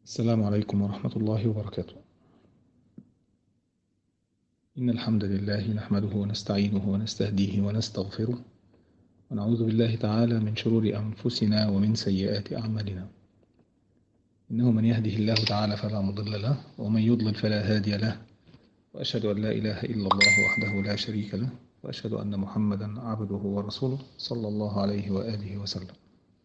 السلام عليكم ورحمة الله وبركاته إن الحمد لله نحمده ونستعينه ونستهديه ونستغفره ونعوذ بالله تعالى من شرور أنفسنا ومن سيئات أعمالنا إنه من يهده الله تعالى فلا مضل له ومن يضلل فلا هادي له وأشهد أن لا إله إلا الله وحده لا شريك له وأشهد أن محمدا عبده ورسوله صلى الله عليه وآله وسلم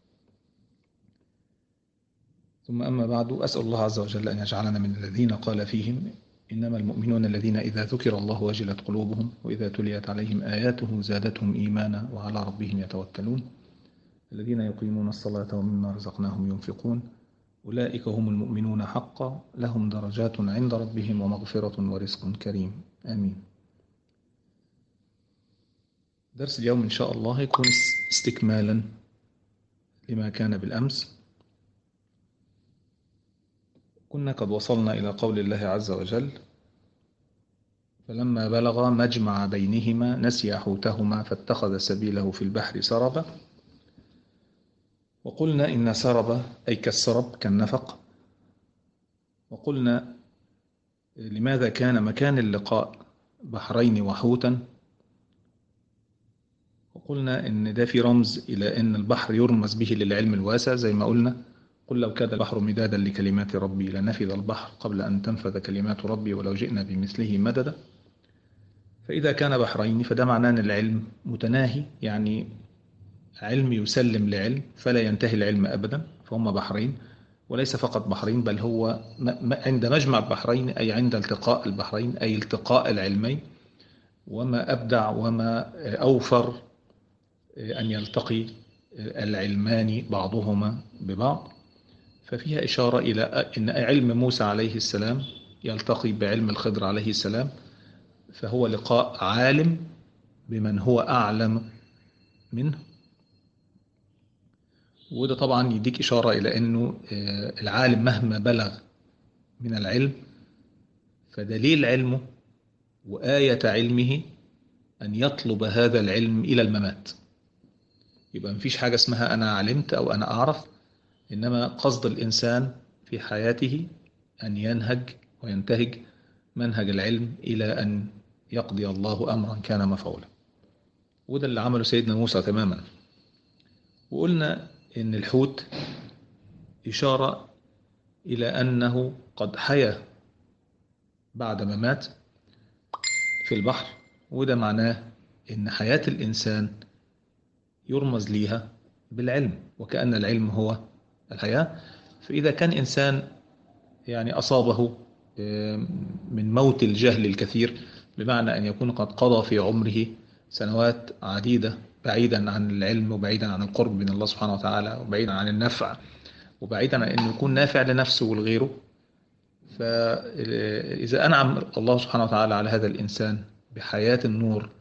ثم أما بعد أسأل الله عز وجل أن يجعلنا من الذين قال فيهم إنما المؤمنون الذين إذا ذكر الله وجلت قلوبهم وإذا تليت عليهم آياته زادتهم إيمانا وعلى ربهم يتوكلون الذين يقيمون الصلاة ومما رزقناهم ينفقون أولئك هم المؤمنون حقا لهم درجات عند ربهم ومغفرة ورزق كريم آمين درس اليوم إن شاء الله يكون استكمالا لما كان بالأمس كنا قد وصلنا إلى قول الله عز وجل فلما بلغ مجمع بينهما نسي حوتهما فاتخذ سبيله في البحر سربا وقلنا إن سرب أي كالسرب كالنفق وقلنا لماذا كان مكان اللقاء بحرين وحوتا وقلنا إن ده في رمز إلى أن البحر يرمز به للعلم الواسع زي ما قلنا قل لو كان البحر مدادا لكلمات ربي لنفذ البحر قبل أن تنفذ كلمات ربي ولو جئنا بمثله مددا فإذا كان بحرين فده معناه أن العلم متناهي يعني علم يسلم لعلم فلا ينتهي العلم أبدا فهم بحرين وليس فقط بحرين بل هو عند مجمع البحرين أي عند التقاء البحرين أي التقاء العلمين وما أبدع وما أوفر أن يلتقي العلمان بعضهما ببعض ففيها إشارة إلى أن علم موسى عليه السلام يلتقي بعلم الخضر عليه السلام فهو لقاء عالم بمن هو أعلم منه وده طبعا يديك إشارة إلى أنه العالم مهما بلغ من العلم فدليل علمه وآية علمه أن يطلب هذا العلم إلى الممات يبقى مفيش حاجة اسمها أنا علمت أو أنا أعرف إنما قصد الإنسان في حياته أن ينهج وينتهج منهج العلم إلى أن يقضي الله أمرا كان مفعولا وده اللي عمله سيدنا موسى تماما وقلنا إن الحوت إشارة إلى أنه قد حيا بعد ما مات في البحر وده معناه إن حياة الإنسان يرمز ليها بالعلم وكأن العلم هو الحياة فإذا كان إنسان يعني أصابه من موت الجهل الكثير بمعنى أن يكون قد قضى في عمره سنوات عديدة بعيدا عن العلم وبعيدا عن القرب من الله سبحانه وتعالى وبعيدا عن النفع وبعيدا عن أنه يكون نافع لنفسه ولغيره فإذا أنعم الله سبحانه وتعالى على هذا الإنسان بحياة النور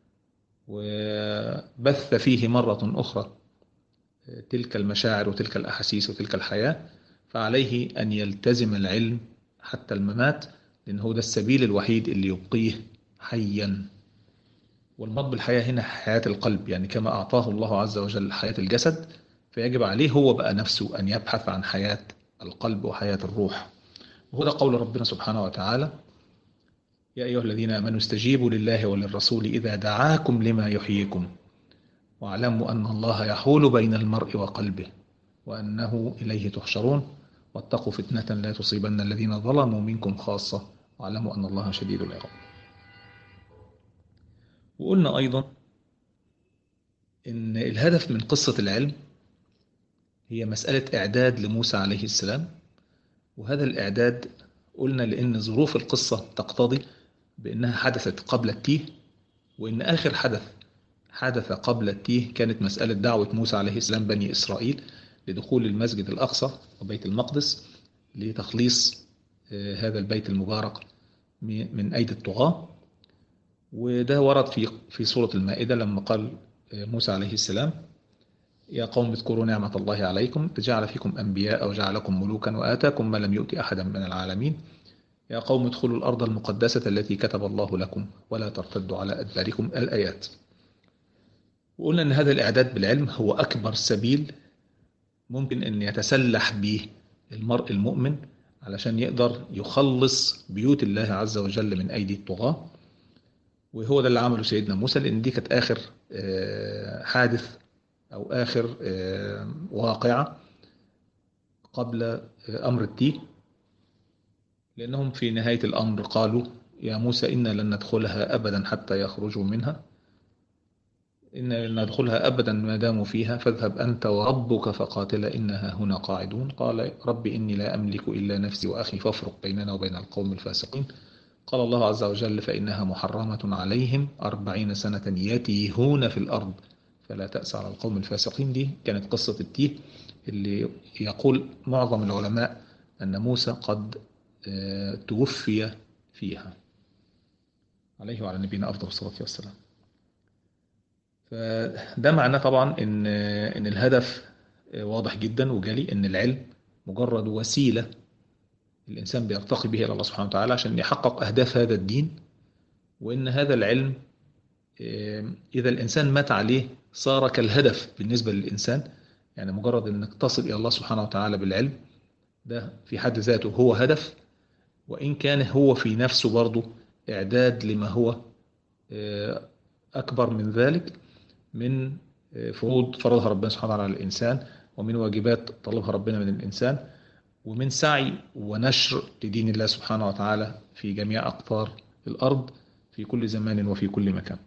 وبث فيه مرة أخرى تلك المشاعر وتلك الأحاسيس وتلك الحياة فعليه أن يلتزم العلم حتى الممات لأن هو ده السبيل الوحيد اللي يبقيه حيا والمرض بالحياة هنا حياة القلب يعني كما أعطاه الله عز وجل حياة الجسد فيجب عليه هو بقى نفسه أن يبحث عن حياة القلب وحياة الروح وهو ده قول ربنا سبحانه وتعالى يا أيها الذين آمنوا استجيبوا لله وللرسول إذا دعاكم لما يحييكم واعلموا أن الله يحول بين المرء وقلبه وأنه إليه تحشرون واتقوا فتنة لا تصيبن الذين ظلموا منكم خاصة واعلموا أن الله شديد العقاب وقلنا أيضا إن الهدف من قصة العلم هي مسألة إعداد لموسى عليه السلام وهذا الإعداد قلنا لأن ظروف القصة تقتضي بأنها حدثت قبل التيه وإن آخر حدث حدث قبل التيه كانت مسألة دعوة موسى عليه السلام بني إسرائيل لدخول المسجد الأقصى وبيت المقدس لتخليص هذا البيت المبارك من أيدي الطغاة وده ورد في في سورة المائدة لما قال موسى عليه السلام يا قوم اذكروا نعمة الله عليكم جعل فيكم أنبياء وجعلكم ملوكا وآتاكم ما لم يؤت أحدا من العالمين يا قوم ادخلوا الأرض المقدسة التي كتب الله لكم ولا ترتدوا على أدباركم الآيات وقلنا أن هذا الإعداد بالعلم هو أكبر سبيل ممكن أن يتسلح به المرء المؤمن علشان يقدر يخلص بيوت الله عز وجل من أيدي الطغاة وهو ده اللي عمله سيدنا موسى لأن دي كانت آخر حادث أو آخر واقعة قبل أمر التيه لأنهم في نهاية الأمر قالوا يا موسى إنا لن ندخلها أبدا حتى يخرجوا منها إن لن ندخلها أبدا ما داموا فيها فاذهب أنت وربك فقاتلا إنها هنا قاعدون قال رب إني لا أملك إلا نفسي وأخي فافرق بيننا وبين القوم الفاسقين قال الله عز وجل فإنها محرمة عليهم أربعين سنة يتيهون في الأرض فلا تأس على القوم الفاسقين دي كانت قصة التيه اللي يقول معظم العلماء أن موسى قد توفي فيها عليه وعلى نبينا أفضل الصلاة والسلام فده معناه طبعا إن إن الهدف واضح جدا وجلي إن العلم مجرد وسيلة الإنسان بيرتقي به إلى الله سبحانه وتعالى عشان يحقق أهداف هذا الدين وإن هذا العلم إذا الإنسان مات عليه صار كالهدف بالنسبة للإنسان يعني مجرد أنك تصل إلى الله سبحانه وتعالى بالعلم ده في حد ذاته هو هدف وإن كان هو في نفسه برضه إعداد لما هو أكبر من ذلك من فروض فرضها ربنا سبحانه وتعالى على الإنسان ومن واجبات طلبها ربنا من الإنسان ومن سعي ونشر لدين الله سبحانه وتعالى في جميع أقطار الأرض في كل زمان وفي كل مكان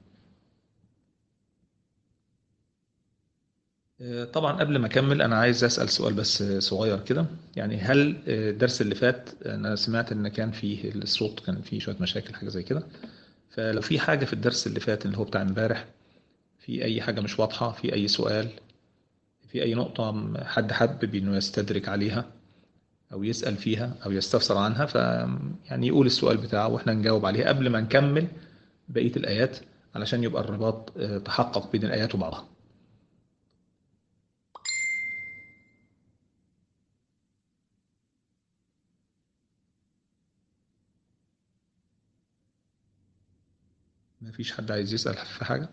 طبعا قبل ما اكمل انا عايز اسال سؤال بس صغير كده يعني هل الدرس اللي فات انا سمعت ان كان فيه الصوت كان فيه شويه مشاكل حاجه زي كده فلو في حاجه في الدرس اللي فات اللي هو بتاع امبارح في اي حاجه مش واضحه في اي سؤال في اي نقطه حد حابب انه يستدرك عليها او يسال فيها او يستفسر عنها ف يعني يقول السؤال بتاعه واحنا نجاوب عليه قبل ما نكمل بقيه الايات علشان يبقى الرباط تحقق بين الايات وبعضها ما فيش حد عايز يسأل في حاجة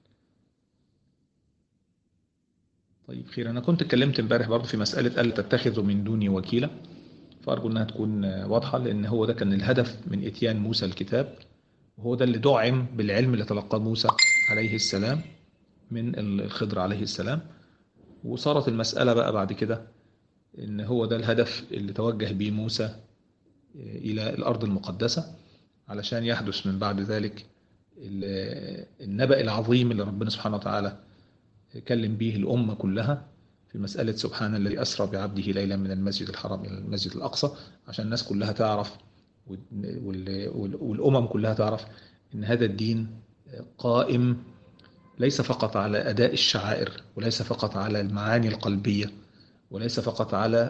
طيب خير أنا كنت اتكلمت امبارح برضه في مسألة ألا تتخذوا من دوني وكيلا فأرجو أنها تكون واضحة لأن هو ده كان الهدف من إتيان موسى الكتاب وهو ده اللي دعم بالعلم اللي تلقاه موسى عليه السلام من الخضر عليه السلام وصارت المسألة بقى بعد كده إن هو ده الهدف اللي توجه به موسى إلى الأرض المقدسة علشان يحدث من بعد ذلك النبأ العظيم اللي ربنا سبحانه وتعالى كلم به الأمة كلها في مسألة سبحان الذي أسرى بعبده ليلا من المسجد الحرام إلى المسجد الأقصى عشان الناس كلها تعرف والأمم كلها تعرف إن هذا الدين قائم ليس فقط على أداء الشعائر وليس فقط على المعاني القلبية وليس فقط على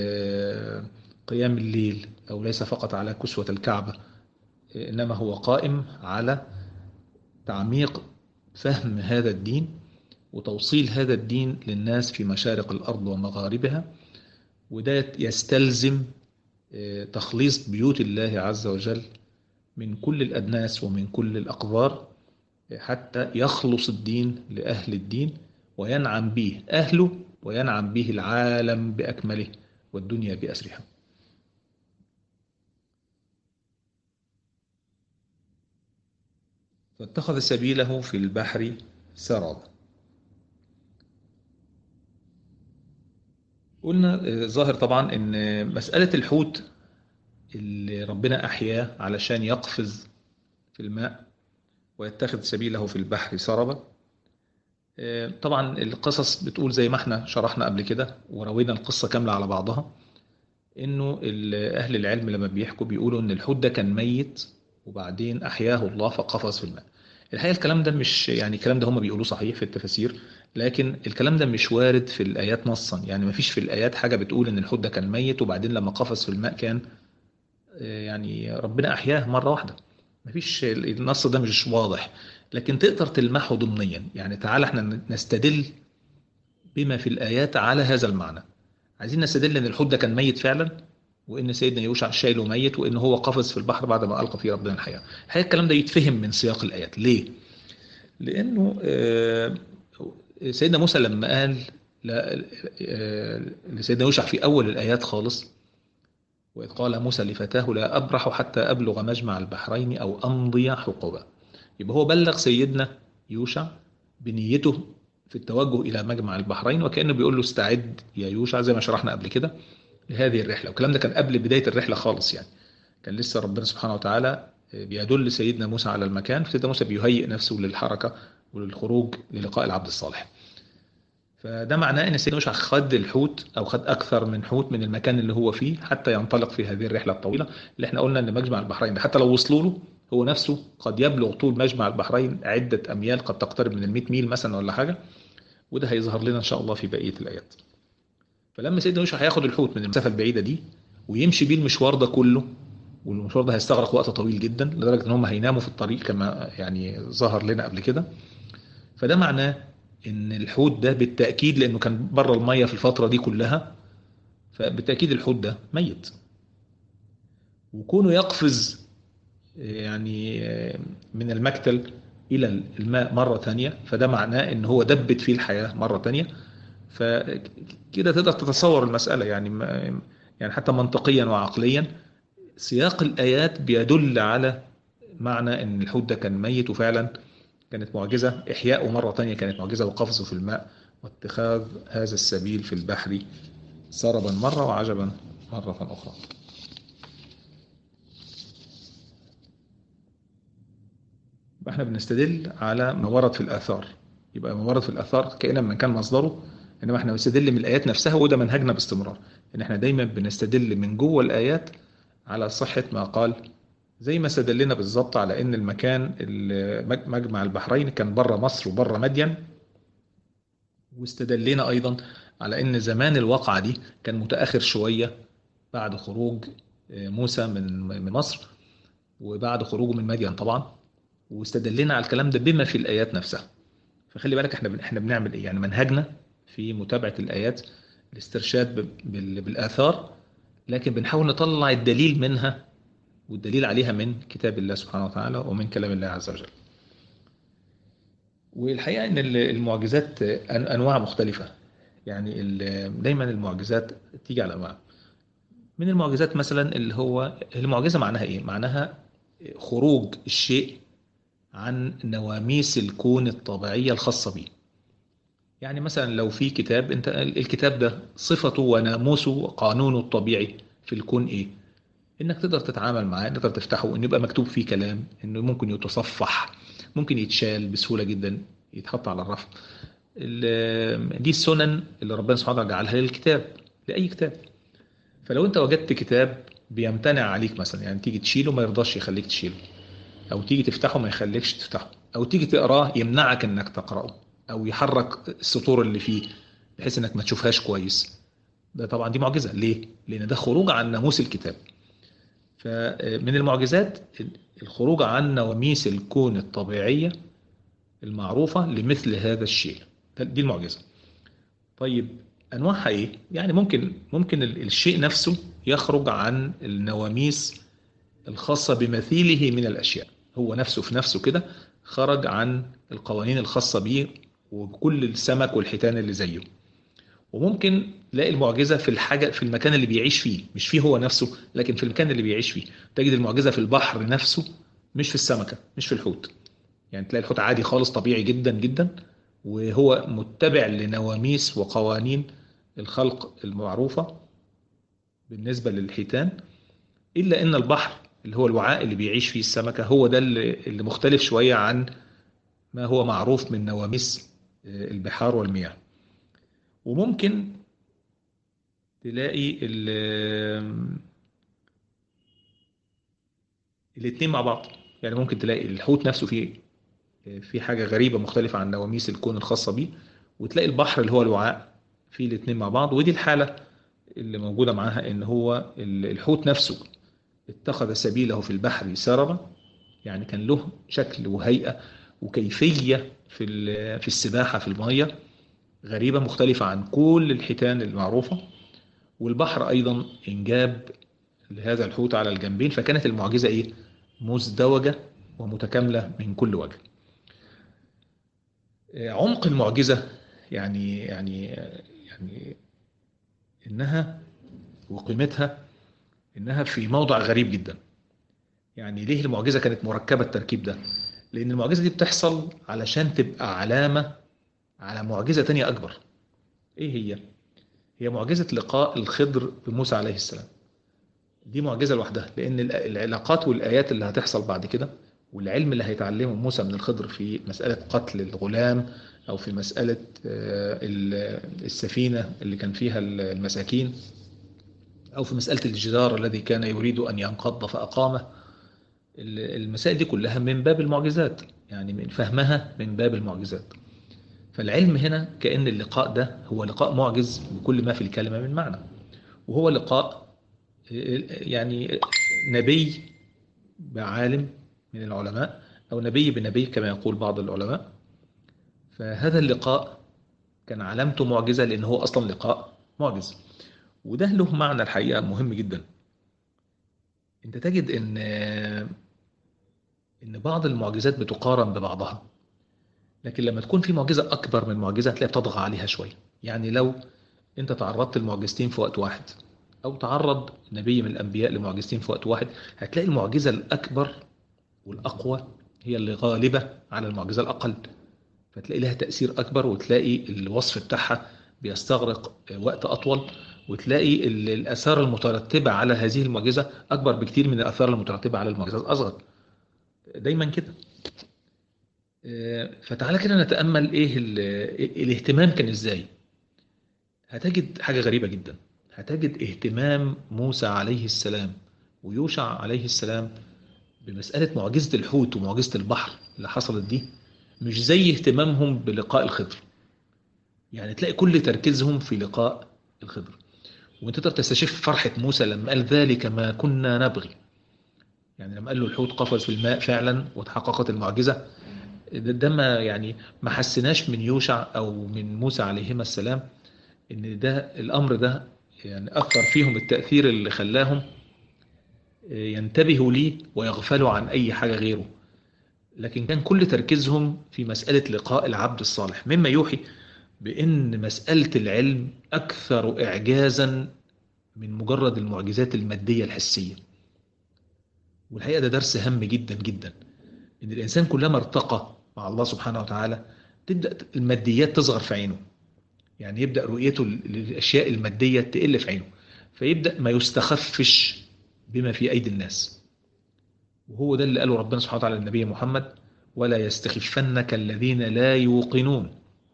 قيام الليل أو ليس فقط على كسوة الكعبة إنما هو قائم على تعميق فهم هذا الدين وتوصيل هذا الدين للناس في مشارق الأرض ومغاربها وده يستلزم تخليص بيوت الله عز وجل من كل الأدناس ومن كل الأقذار حتى يخلص الدين لأهل الدين وينعم به أهله وينعم به العالم بأكمله والدنيا بأسرها فاتخذ سبيله في البحر سرابا قلنا ظاهر طبعا ان مسألة الحوت اللي ربنا أحياه علشان يقفز في الماء ويتخذ سبيله في البحر سربا طبعا القصص بتقول زي ما احنا شرحنا قبل كده وروينا القصة كاملة على بعضها انه اهل العلم لما بيحكوا بيقولوا ان الحوت ده كان ميت وبعدين احياه الله فقفز في الماء الحقيقه الكلام ده مش يعني الكلام ده هم بيقولوه صحيح في التفاسير لكن الكلام ده مش وارد في الايات نصا يعني ما فيش في الايات حاجه بتقول ان الحوت ده كان ميت وبعدين لما قفز في الماء كان يعني ربنا احياه مره واحده ما فيش النص ده مش واضح لكن تقدر تلمحه ضمنيا يعني تعالى احنا نستدل بما في الايات على هذا المعنى عايزين نستدل ان الحوت ده كان ميت فعلا وان سيدنا يوشع شايله ميت وان هو قفز في البحر بعد ما القى فيه ربنا الحياه الحقيقه الكلام ده يتفهم من سياق الايات ليه لانه سيدنا موسى لما قال لسيدنا يوشع في اول الايات خالص وإذ قال موسى لفتاه لا أبرح حتى أبلغ مجمع البحرين أو أمضي حقبا يبقى هو بلغ سيدنا يوشع بنيته في التوجه إلى مجمع البحرين وكأنه بيقول له استعد يا يوشع زي ما شرحنا قبل كده لهذه الرحلة والكلام ده كان قبل بداية الرحلة خالص يعني كان لسه ربنا سبحانه وتعالى بيدل سيدنا موسى على المكان فسيدنا موسى بيهيئ نفسه للحركة وللخروج للقاء العبد الصالح فده معناه ان سيدنا يوشع خد الحوت او خد اكثر من حوت من المكان اللي هو فيه حتى ينطلق في هذه الرحله الطويله اللي احنا قلنا ان مجمع البحرين ده حتى لو وصلوا له هو نفسه قد يبلغ طول مجمع البحرين عده اميال قد تقترب من ال 100 ميل مثلا ولا حاجه وده هيظهر لنا ان شاء الله في بقيه الايات فلما سيدنا يوشع هياخد الحوت من المسافه البعيده دي ويمشي بيه المشوار ده كله والمشوار ده هيستغرق وقت طويل جدا لدرجه ان هم هيناموا في الطريق كما يعني ظهر لنا قبل كده فده معناه ان الحوت ده بالتاكيد لانه كان بره الميه في الفتره دي كلها فبالتاكيد الحوت ده ميت وكونه يقفز يعني من المكتل الى الماء مره ثانيه فده معناه ان هو دبت فيه الحياه مره ثانيه فكده تقدر تتصور المساله يعني يعني حتى منطقيا وعقليا سياق الايات بيدل على معنى ان الحوت ده كان ميت وفعلا كانت معجزة إحياءه مرة تانية كانت معجزة وقفزه في الماء واتخاذ هذا السبيل في البحر سربا مرة وعجبا مرة أخرى احنا بنستدل على ما ورد في الآثار يبقى ما ورد في الآثار كائنا من كان مصدره إنما احنا بنستدل من الآيات نفسها وده منهجنا باستمرار إن احنا دايما بنستدل من جوه الآيات على صحة ما قال زي ما استدلنا بالظبط على ان المكان مجمع البحرين كان بره مصر وبره مدين واستدلنا ايضا على ان زمان الواقعه دي كان متاخر شويه بعد خروج موسى من من مصر وبعد خروجه من مدين طبعا واستدلنا على الكلام ده بما في الايات نفسها فخلي بالك احنا احنا بنعمل ايه يعني منهجنا في متابعه الايات الاسترشاد بالاثار لكن بنحاول نطلع الدليل منها والدليل عليها من كتاب الله سبحانه وتعالى ومن كلام الله عز وجل والحقيقة أن المعجزات أنواع مختلفة يعني دايما المعجزات تيجي على أنواع من المعجزات مثلا اللي هو المعجزة معناها إيه؟ معناها خروج الشيء عن نواميس الكون الطبيعية الخاصة به يعني مثلا لو في كتاب انت الكتاب ده صفته وناموسه وقانونه الطبيعي في الكون ايه انك تقدر تتعامل معاه تقدر تفتحه انه يبقى مكتوب فيه كلام انه ممكن يتصفح ممكن يتشال بسهوله جدا يتحط على الرف دي السنن اللي ربنا سبحانه وتعالى جعلها للكتاب لاي كتاب فلو انت وجدت كتاب بيمتنع عليك مثلا يعني تيجي تشيله ما يرضاش يخليك تشيله او تيجي تفتحه ما يخليكش تفتحه او تيجي تقراه يمنعك انك تقراه او يحرك السطور اللي فيه بحيث انك ما تشوفهاش كويس ده طبعا دي معجزه ليه لان ده خروج عن ناموس الكتاب فمن المعجزات الخروج عن نواميس الكون الطبيعية المعروفة لمثل هذا الشيء دي المعجزة طيب أنواعها إيه؟ يعني ممكن ممكن الشيء نفسه يخرج عن النواميس الخاصة بمثيله من الأشياء هو نفسه في نفسه كده خرج عن القوانين الخاصة به وبكل السمك والحيتان اللي زيه وممكن تلاقي المعجزه في الحاجه في المكان اللي بيعيش فيه مش فيه هو نفسه لكن في المكان اللي بيعيش فيه تجد المعجزه في البحر نفسه مش في السمكه مش في الحوت يعني تلاقي الحوت عادي خالص طبيعي جدا جدا وهو متبع لنواميس وقوانين الخلق المعروفه بالنسبه للحيتان الا ان البحر اللي هو الوعاء اللي بيعيش فيه السمكه هو ده اللي مختلف شويه عن ما هو معروف من نواميس البحار والمياه وممكن تلاقي الاثنين مع بعض يعني ممكن تلاقي الحوت نفسه فيه في حاجة غريبة مختلفة عن نواميس الكون الخاصة بيه وتلاقي البحر اللي هو الوعاء فيه الاثنين مع بعض ودي الحالة اللي موجودة معاها ان هو الحوت نفسه اتخذ سبيله في البحر سربا يعني كان له شكل وهيئة وكيفية في في السباحة في المية غريبة مختلفة عن كل الحيتان المعروفة والبحر أيضا إنجاب لهذا الحوت على الجنبين فكانت المعجزة إيه؟ مزدوجة ومتكاملة من كل وجه عمق المعجزة يعني يعني يعني إنها وقيمتها إنها في موضع غريب جدا يعني ليه المعجزة كانت مركبة التركيب ده لأن المعجزة دي بتحصل علشان تبقى علامة على معجزة تانية أكبر إيه هي؟ هي معجزة لقاء الخضر بموسى عليه السلام دي معجزة لوحدها لأن العلاقات والآيات اللي هتحصل بعد كده والعلم اللي هيتعلمه موسى من الخضر في مسألة قتل الغلام أو في مسألة السفينة اللي كان فيها المساكين أو في مسألة الجدار الذي كان يريد أن ينقض فأقامه المسائل دي كلها من باب المعجزات يعني من فهمها من باب المعجزات فالعلم هنا كأن اللقاء ده هو لقاء معجز بكل ما في الكلمة من معنى وهو لقاء يعني نبي بعالم من العلماء أو نبي بنبي كما يقول بعض العلماء فهذا اللقاء كان علامته معجزة لأن هو أصلا لقاء معجز وده له معنى الحقيقة مهم جدا انت تجد ان ان بعض المعجزات بتقارن ببعضها لكن لما تكون في معجزة أكبر من معجزة هتلاقي بتضغى عليها شوية يعني لو أنت تعرضت لمعجزتين في وقت واحد أو تعرض نبي من الأنبياء لمعجزتين في وقت واحد هتلاقي المعجزة الأكبر والأقوى هي اللي غالبة على المعجزة الأقل فتلاقي لها تأثير أكبر وتلاقي الوصف بتاعها بيستغرق وقت أطول وتلاقي الآثار المترتبة على هذه المعجزة أكبر بكتير من الآثار المترتبة على المعجزة الأصغر دايما كده فتعالى كده نتأمل إيه الاهتمام كان إزاي هتجد حاجة غريبة جدا هتجد اهتمام موسى عليه السلام ويوشع عليه السلام بمسألة معجزة الحوت ومعجزة البحر اللي حصلت دي مش زي اهتمامهم بلقاء الخضر يعني تلاقي كل تركيزهم في لقاء الخضر وانت تقدر تستشف فرحة موسى لما قال ذلك ما كنا نبغي يعني لما قال له الحوت قفز في الماء فعلا وتحققت المعجزة ده ما يعني ما حسناش من يوشع او من موسى عليهما السلام ان ده الامر ده يعني اثر فيهم التاثير اللي خلاهم ينتبهوا ليه ويغفلوا عن اي حاجه غيره لكن كان كل تركيزهم في مساله لقاء العبد الصالح مما يوحي بان مساله العلم اكثر اعجازا من مجرد المعجزات الماديه الحسيه والحقيقه ده درس هام جدا جدا ان الانسان كلما ارتقى مع الله سبحانه وتعالى تبدا الماديات تصغر في عينه يعني يبدا رؤيته للاشياء الماديه تقل في عينه فيبدا ما يستخفش بما في ايدي الناس وهو ده اللي قاله ربنا سبحانه وتعالى للنبي محمد ولا يستخفنك الذين لا يوقنون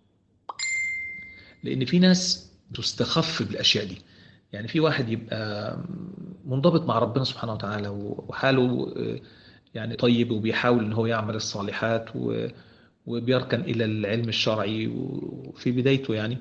لان في ناس تستخف بالاشياء دي يعني في واحد يبقى منضبط مع ربنا سبحانه وتعالى وحاله يعني طيب وبيحاول ان هو يعمل الصالحات وبيركن الى العلم الشرعي وفي بدايته يعني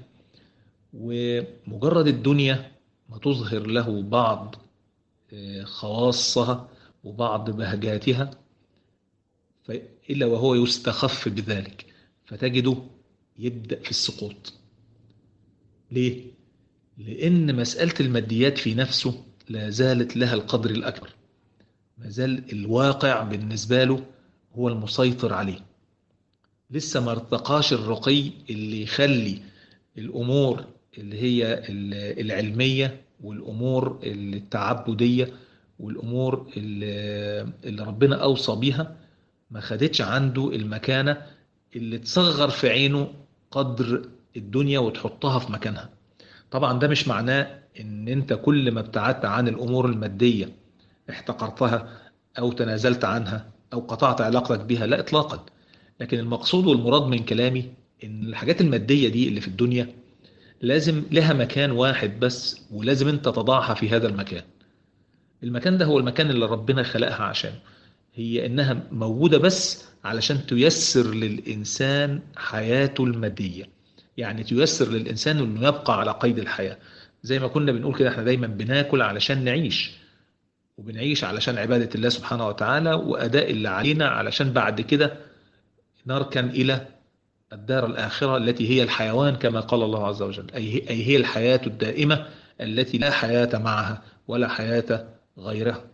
ومجرد الدنيا ما تظهر له بعض خواصها وبعض بهجاتها إلا وهو يستخف بذلك فتجده يبدأ في السقوط ليه؟ لأن مسألة الماديات في نفسه لا زالت لها القدر الأكبر ما زال الواقع بالنسبة له هو المسيطر عليه لسه ما ارتقاش الرقي اللي يخلي الأمور اللي هي العلمية والأمور التعبدية والأمور اللي ربنا أوصى بيها ما خدتش عنده المكانة اللي تصغر في عينه قدر الدنيا وتحطها في مكانها طبعا ده مش معناه ان انت كل ما ابتعدت عن الامور المادية احتقرتها او تنازلت عنها او قطعت علاقتك بها لا اطلاقا لكن المقصود والمراد من كلامي ان الحاجات المادية دي اللي في الدنيا لازم لها مكان واحد بس ولازم انت تضعها في هذا المكان المكان ده هو المكان اللي ربنا خلقها عشان هي انها موجودة بس علشان تيسر للإنسان حياته المادية يعني تيسر للإنسان انه يبقى على قيد الحياة زي ما كنا بنقول كده احنا دايما بناكل علشان نعيش وبنعيش علشان عبادة الله سبحانه وتعالى وأداء اللي علينا علشان بعد كده نركن إلى الدار الآخرة التي هي الحيوان كما قال الله عز وجل أي أي هي الحياة الدائمة التي لا حياة معها ولا حياة غيرها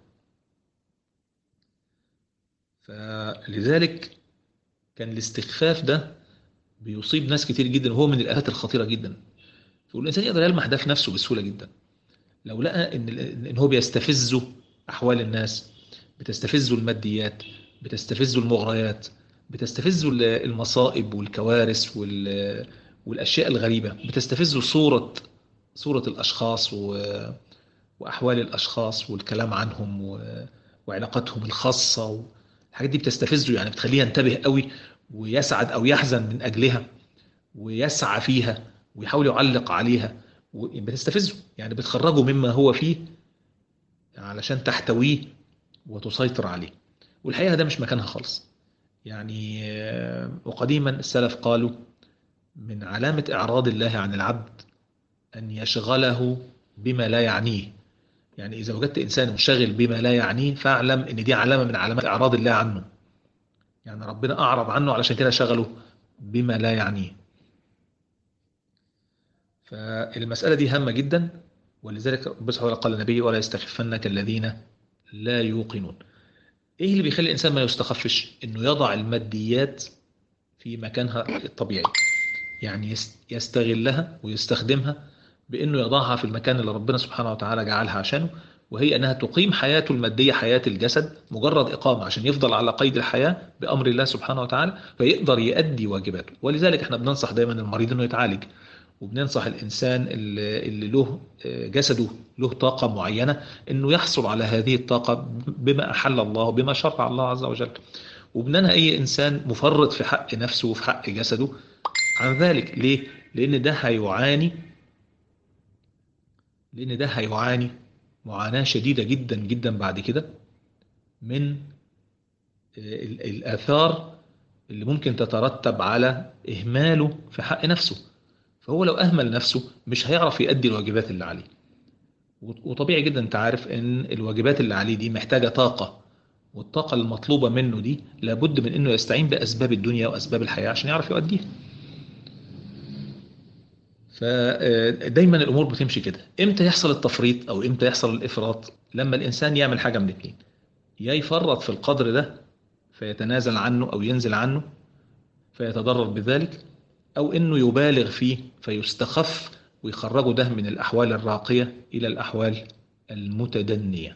فلذلك كان الاستخفاف ده بيصيب ناس كتير جدا وهو من الآفات الخطيرة جدا والإنسان يقدر يلمح ده في نفسه بسهولة جدا لو لقى ان ان هو بيستفزه احوال الناس بتستفزه الماديات بتستفزه المغريات بتستفزه المصائب والكوارث والاشياء الغريبه بتستفزه صوره صوره الاشخاص واحوال الاشخاص والكلام عنهم وعلاقاتهم الخاصه الحاجات دي بتستفزه يعني بتخليه ينتبه قوي ويسعد او يحزن من اجلها ويسعى فيها ويحاول يعلق عليها بتستفزه يعني بتخرجه مما هو فيه علشان تحتويه وتسيطر عليه والحقيقة ده مش مكانها خالص يعني وقديما السلف قالوا من علامة إعراض الله عن العبد أن يشغله بما لا يعنيه يعني إذا وجدت إنسان مشغل بما لا يعنيه فاعلم أن دي علامة من علامات إعراض الله عنه يعني ربنا أعرض عنه علشان كده شغله بما لا يعنيه فالمسألة دي هامة جدا ولذلك ربنا سبحانه قال النبي ولا يستخفنك الذين لا يوقنون ايه اللي بيخلي الانسان ما يستخفش انه يضع الماديات في مكانها الطبيعي يعني يستغلها ويستخدمها بانه يضعها في المكان اللي ربنا سبحانه وتعالى جعلها عشانه وهي انها تقيم حياته الماديه حياه الجسد مجرد اقامه عشان يفضل على قيد الحياه بامر الله سبحانه وتعالى فيقدر يؤدي واجباته ولذلك احنا بننصح دايما المريض انه يتعالج وبننصح الإنسان اللي له جسده له طاقة معينة أنه يحصل على هذه الطاقة بما أحل الله بما شرع الله عز وجل وبننهى أي إنسان مفرط في حق نفسه وفي حق جسده عن ذلك ليه؟ لأن ده هيعاني لأن ده هيعاني معاناة شديدة جدا جدا بعد كده من الآثار اللي ممكن تترتب على إهماله في حق نفسه فهو لو أهمل نفسه مش هيعرف يؤدي الواجبات اللي عليه وطبيعي جدا انت عارف ان الواجبات اللي عليه دي محتاجة طاقة والطاقة المطلوبة منه دي لابد من انه يستعين بأسباب الدنيا وأسباب الحياة عشان يعرف يؤديها فدايما الأمور بتمشي كده امتى يحصل التفريط أو امتى يحصل الإفراط لما الإنسان يعمل حاجة من الاثنين يا يفرط في القدر ده فيتنازل عنه أو ينزل عنه فيتضرر بذلك أو إنه يبالغ فيه فيستخف ويخرجه ده من الأحوال الراقية إلى الأحوال المتدنية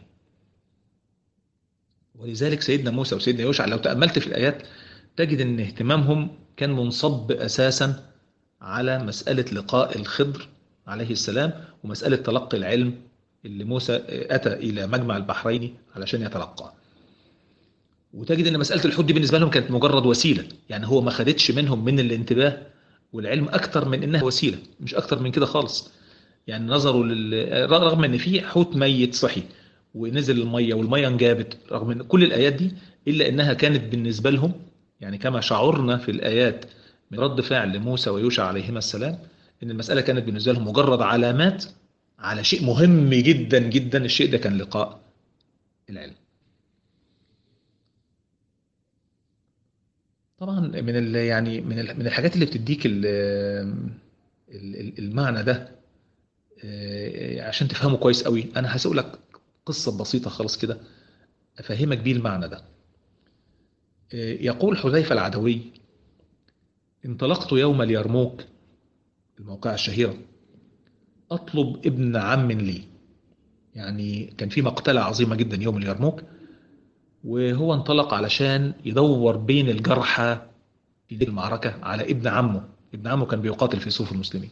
ولذلك سيدنا موسى وسيدنا يوشع لو تأملت في الآيات تجد أن اهتمامهم كان منصب أساسا على مسألة لقاء الخضر عليه السلام ومسألة تلقي العلم اللي موسى أتى إلى مجمع البحرين علشان يتلقاه وتجد أن مسألة الحد بالنسبة لهم كانت مجرد وسيلة يعني هو ما خدتش منهم من الانتباه والعلم أكتر من إنها وسيلة مش أكتر من كده خالص يعني نظروا لل... رغم إن في حوت ميت صحي ونزل المية والمية انجابت رغم إن كل الآيات دي إلا إنها كانت بالنسبة لهم يعني كما شعرنا في الآيات من رد فعل لموسى ويوشع عليهما السلام إن المسألة كانت بالنسبة لهم مجرد علامات على شيء مهم جدا جدا الشيء ده كان لقاء العلم طبعا من ال يعني من ال من الحاجات اللي بتديك ال المعنى ده عشان تفهمه كويس قوي انا هسأل لك قصة بسيطة خالص كده افهمك بيه المعنى ده يقول حذيفة العدوي انطلقت يوم اليرموك الموقع الشهيرة اطلب ابن عم لي يعني كان في مقتلة عظيمة جدا يوم اليرموك وهو انطلق علشان يدور بين الجرحى في دي المعركة على ابن عمه ابن عمه كان بيقاتل في صفوف المسلمين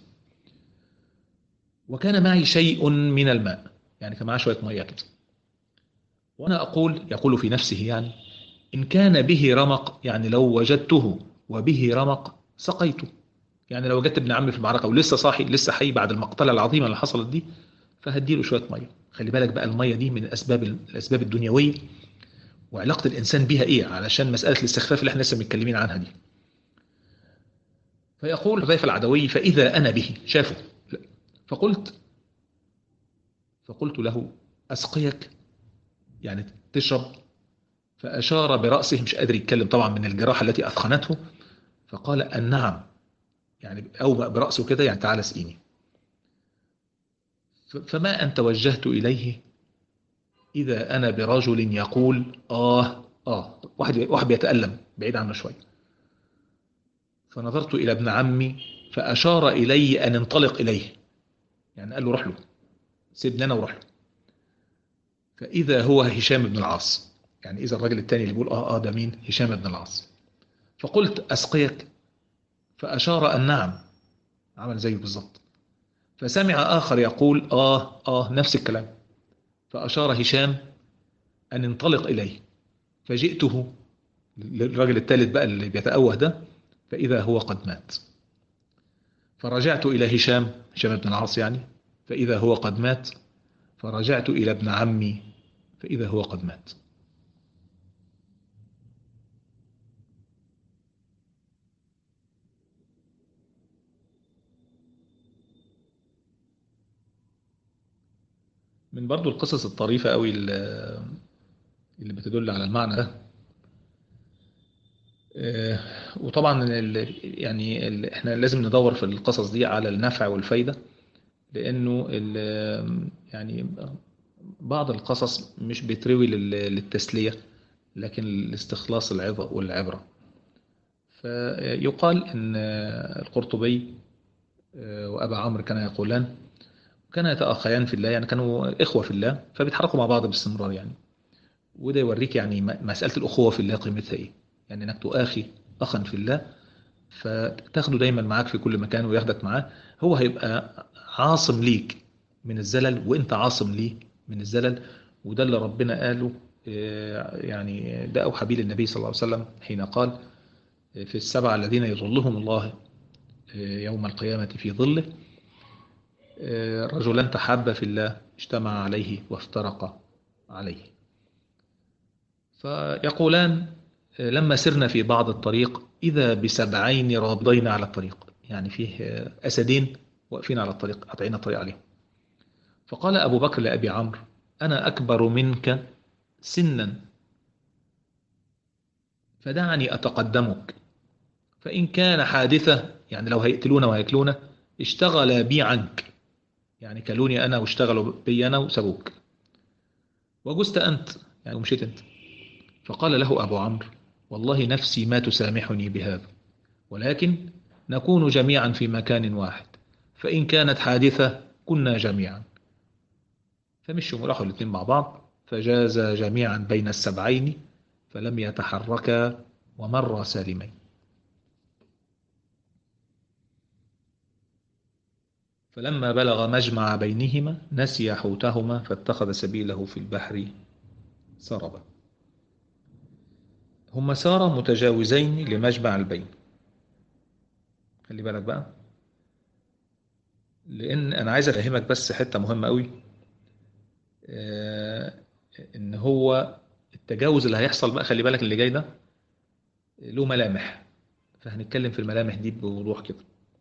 وكان معي شيء من الماء يعني كان معاه شوية مية كده وأنا أقول يقول في نفسه يعني إن كان به رمق يعني لو وجدته وبه رمق سقيته يعني لو وجدت ابن عمي في المعركة ولسه صاحي لسه حي بعد المقتلة العظيمة اللي حصلت دي فهديله شوية مية خلي بالك بقى المية دي من الأسباب الأسباب الدنيوية وعلاقة الإنسان بها إيه علشان مسألة الاستخفاف اللي احنا لسه متكلمين عنها دي فيقول حذيفة العدوي فإذا أنا به شافه فقلت فقلت له أسقيك يعني تشرب فأشار برأسه مش قادر يتكلم طبعا من الجراحة التي أثخنته فقال أن نعم يعني أومأ برأسه كده يعني تعالى اسقيني فما أن توجهت إليه إذا أنا برجل يقول آه آه واحد واحد بيتألم بعيد عنه شوية فنظرت إلى ابن عمي فأشار إلي أن انطلق إليه يعني قال له روح له سيبني انا وروح له فاذا هو هشام بن العاص يعني اذا الراجل الثاني اللي بيقول اه اه ده مين هشام بن العاص فقلت اسقيك فاشار ان نعم عمل زيه بالظبط فسمع اخر يقول اه اه نفس الكلام فاشار هشام ان انطلق اليه فجئته للراجل الثالث بقى اللي بيتأوه ده فإذا هو قد مات فرجعت إلى هشام هشام بن العاص يعني فإذا هو قد مات فرجعت إلى ابن عمي فإذا هو قد مات من برضو القصص الطريفة قوي اللي بتدل على المعنى ده وطبعا ال يعني ال احنا لازم ندور في القصص دي على النفع والفايدة لأنه يعني بعض القصص مش بتروي للتسلية لكن لاستخلاص العظة والعبرة فيقال أن القرطبي وأبا عمرو كان يقولان كانا يتأخيان في الله يعني كانوا إخوة في الله فبيتحركوا مع بعض باستمرار يعني وده يوريك يعني مسألة الأخوة في الله قيمتها إيه يعني انك تؤاخي اخا في الله فتاخده دايما معاك في كل مكان وياخدك معاه هو هيبقى عاصم ليك من الزلل وانت عاصم ليه من الزلل وده اللي ربنا قاله يعني ده اوحى به للنبي صلى الله عليه وسلم حين قال في السبعة الذين يظلهم الله يوم القيامة في ظله رجلان تحابا في الله اجتمع عليه وافترقا عليه فيقولان لما سرنا في بعض الطريق إذا بسبعين رابضين على الطريق يعني فيه أسدين واقفين على الطريق قاطعين الطريق عليهم فقال أبو بكر لأبي عمرو أنا أكبر منك سنا فدعني أتقدمك فإن كان حادثة يعني لو هيقتلونا وهيكلونا اشتغل بي عنك يعني كلوني أنا واشتغلوا بي أنا وسابوك وجزت أنت يعني ومشيت أنت فقال له أبو عمرو والله نفسي ما تسامحني بهذا ولكن نكون جميعا في مكان واحد فإن كانت حادثة كنا جميعا فمشوا وراحوا الاثنين مع بعض فجاز جميعا بين السبعين فلم يتحركا ومر سالمين فلما بلغ مجمع بينهما نسي حوتهما فاتخذ سبيله في البحر سربا هما سارا متجاوزين لمجمع البين خلي بالك بقى لان انا عايز افهمك بس حته مهمه قوي آه ان هو التجاوز اللي هيحصل بقى خلي بالك اللي جاي ده له ملامح فهنتكلم في الملامح دي بوضوح كده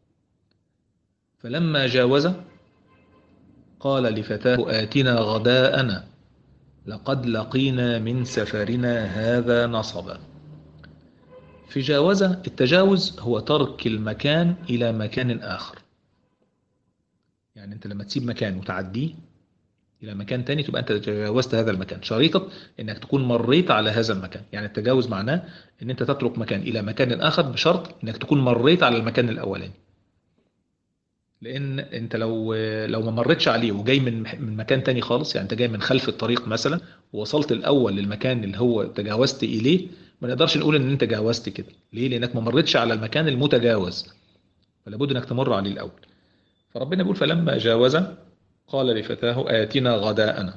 فلما جاوز قال لفتاه آتنا غداءنا لقد لقينا من سفرنا هذا نصبا في جاوزة التجاوز هو ترك المكان إلى مكان آخر يعني أنت لما تسيب مكان وتعديه إلى مكان تاني تبقى أنت تجاوزت هذا المكان شريطة أنك تكون مريت على هذا المكان يعني التجاوز معناه أن أنت تترك مكان إلى مكان آخر بشرط أنك تكون مريت على المكان الأولاني لان انت لو لو ما مرتش عليه وجاي من من مكان تاني خالص يعني انت جاي من خلف الطريق مثلا ووصلت الاول للمكان اللي هو تجاوزت اليه ما نقدرش نقول ان انت جاوزت كده ليه لانك ما مرتش على المكان المتجاوز فلا بد انك تمر عليه الاول فربنا بيقول فلما جاوز قال لفتاه آتنا غداءنا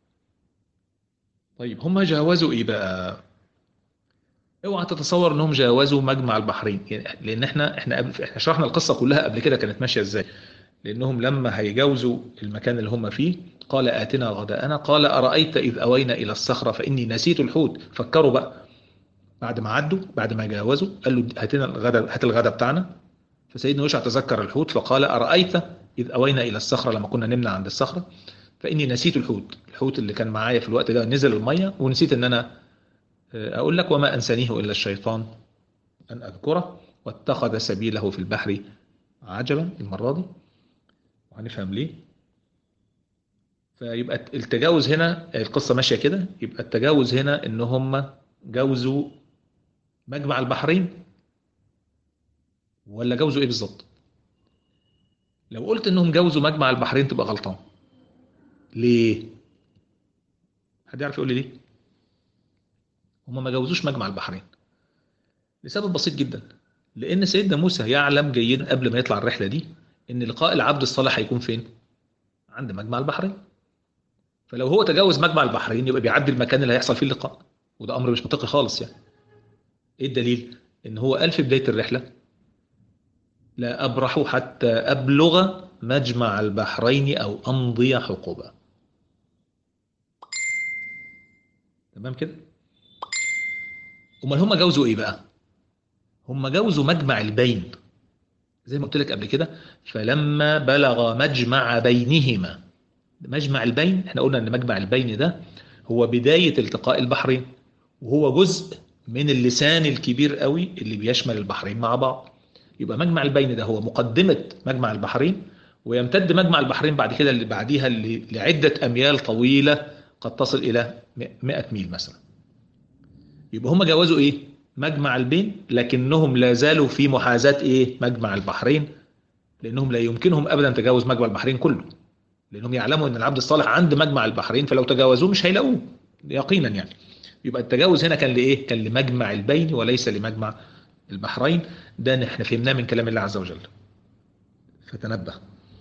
طيب هم جاوزوا ايه بقى اوعى تتصور انهم جاوزوا مجمع البحرين يعني لان احنا احنا قبل احنا شرحنا القصه كلها قبل كده كانت ماشيه ازاي لانهم لما هيجاوزوا المكان اللي هم فيه قال اتنا غداءنا قال ارايت اذ اوينا الى الصخره فاني نسيت الحوت فكروا بقى بعد ما عدوا بعد ما جاوزوا قال له هاتنا الغداء هات الغداء بتاعنا فسيدنا يوشع تذكر الحوت فقال ارايت اذ اوينا الى الصخره لما كنا نمنع عند الصخره فاني نسيت الحوت الحوت اللي كان معايا في الوقت ده نزل الميه ونسيت ان انا أقول لك وما أنسانيه إلا الشيطان أن أذكره واتخذ سبيله في البحر عجبا المرة دي وهنفهم ليه فيبقى التجاوز هنا القصة ماشية كده يبقى التجاوز هنا إن هم جاوزوا مجمع البحرين ولا جاوزوا إيه بالظبط لو قلت إنهم جاوزوا مجمع البحرين تبقى غلطان ليه حد يعرف يقول لي ليه هما ما جوزوش مجمع البحرين لسبب بسيط جدا لان سيدنا موسى يعلم جيدا قبل ما يطلع الرحله دي ان لقاء العبد الصالح هيكون فين عند مجمع البحرين فلو هو تجاوز مجمع البحرين يبقى بيعدي المكان اللي هيحصل فيه اللقاء وده امر مش منطقي خالص يعني ايه الدليل ان هو قال في بدايه الرحله لا ابرح حتى ابلغ مجمع البحرين او امضي حقوبا تمام كده امال هم جوزوا ايه بقى هم جوزوا مجمع البين زي ما قلت لك قبل كده فلما بلغ مجمع بينهما مجمع البين احنا قلنا ان مجمع البين ده هو بداية التقاء البحرين وهو جزء من اللسان الكبير قوي اللي بيشمل البحرين مع بعض يبقى مجمع البين ده هو مقدمة مجمع البحرين ويمتد مجمع البحرين بعد كده اللي بعديها اللي لعدة أميال طويلة قد تصل إلى 100 ميل مثلا يبقى هم جوزوا إيه؟ مجمع البين لكنهم لا زالوا في محاذاة إيه؟ مجمع البحرين لأنهم لا يمكنهم أبدا تجاوز مجمع البحرين كله لأنهم يعلموا أن العبد الصالح عند مجمع البحرين فلو تجاوزوه مش هيلاقوه يقينا يعني يبقى التجاوز هنا كان لإيه؟ كان لمجمع البين وليس لمجمع البحرين ده نحن فهمناه من كلام الله عز وجل فتنبه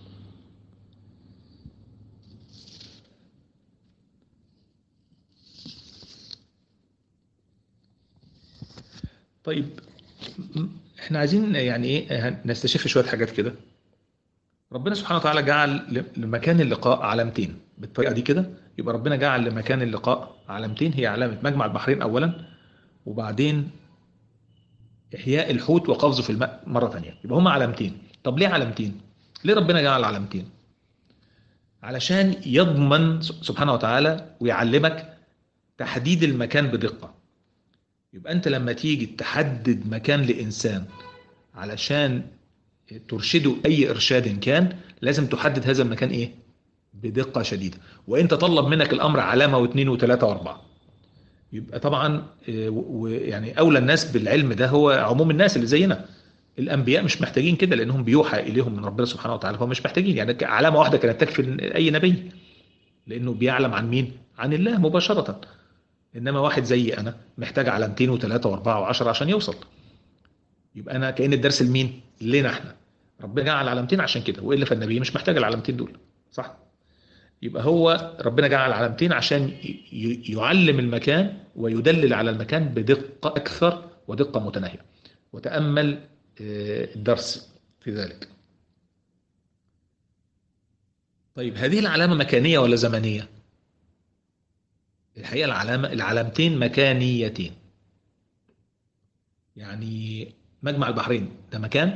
طيب احنا عايزين يعني ايه نستشف شويه حاجات كده ربنا سبحانه وتعالى جعل لمكان اللقاء علامتين بالطريقه دي كده يبقى ربنا جعل لمكان اللقاء علامتين هي علامه مجمع البحرين اولا وبعدين احياء الحوت وقفزه في الماء مره ثانيه يبقى هما علامتين طب ليه علامتين ليه ربنا جعل علامتين علشان يضمن سبحانه وتعالى ويعلمك تحديد المكان بدقه يبقى انت لما تيجي تحدد مكان لانسان علشان ترشده اي ارشاد كان لازم تحدد هذا المكان ايه بدقه شديده وان تطلب منك الامر علامه واثنين وثلاثه واربعه يبقى طبعا ويعني اولى الناس بالعلم ده هو عموم الناس اللي زينا الانبياء مش محتاجين كده لانهم بيوحى اليهم من ربنا سبحانه وتعالى فهم مش محتاجين يعني علامه واحده كانت تكفي اي نبي لانه بيعلم عن مين عن الله مباشره انما واحد زي انا محتاج علامتين وثلاثه واربعه وعشرة عشان يوصل يبقى انا كان الدرس لمين لنا احنا ربنا جعل علامتين عشان كده والا فالنبي مش محتاج العلامتين دول صح يبقى هو ربنا جعل علامتين عشان يعلم المكان ويدلل على المكان بدقه اكثر ودقه متناهيه وتامل الدرس في ذلك طيب هذه العلامه مكانيه ولا زمنيه الحقيقه العلامه العلامتين مكانيتين يعني مجمع البحرين ده مكان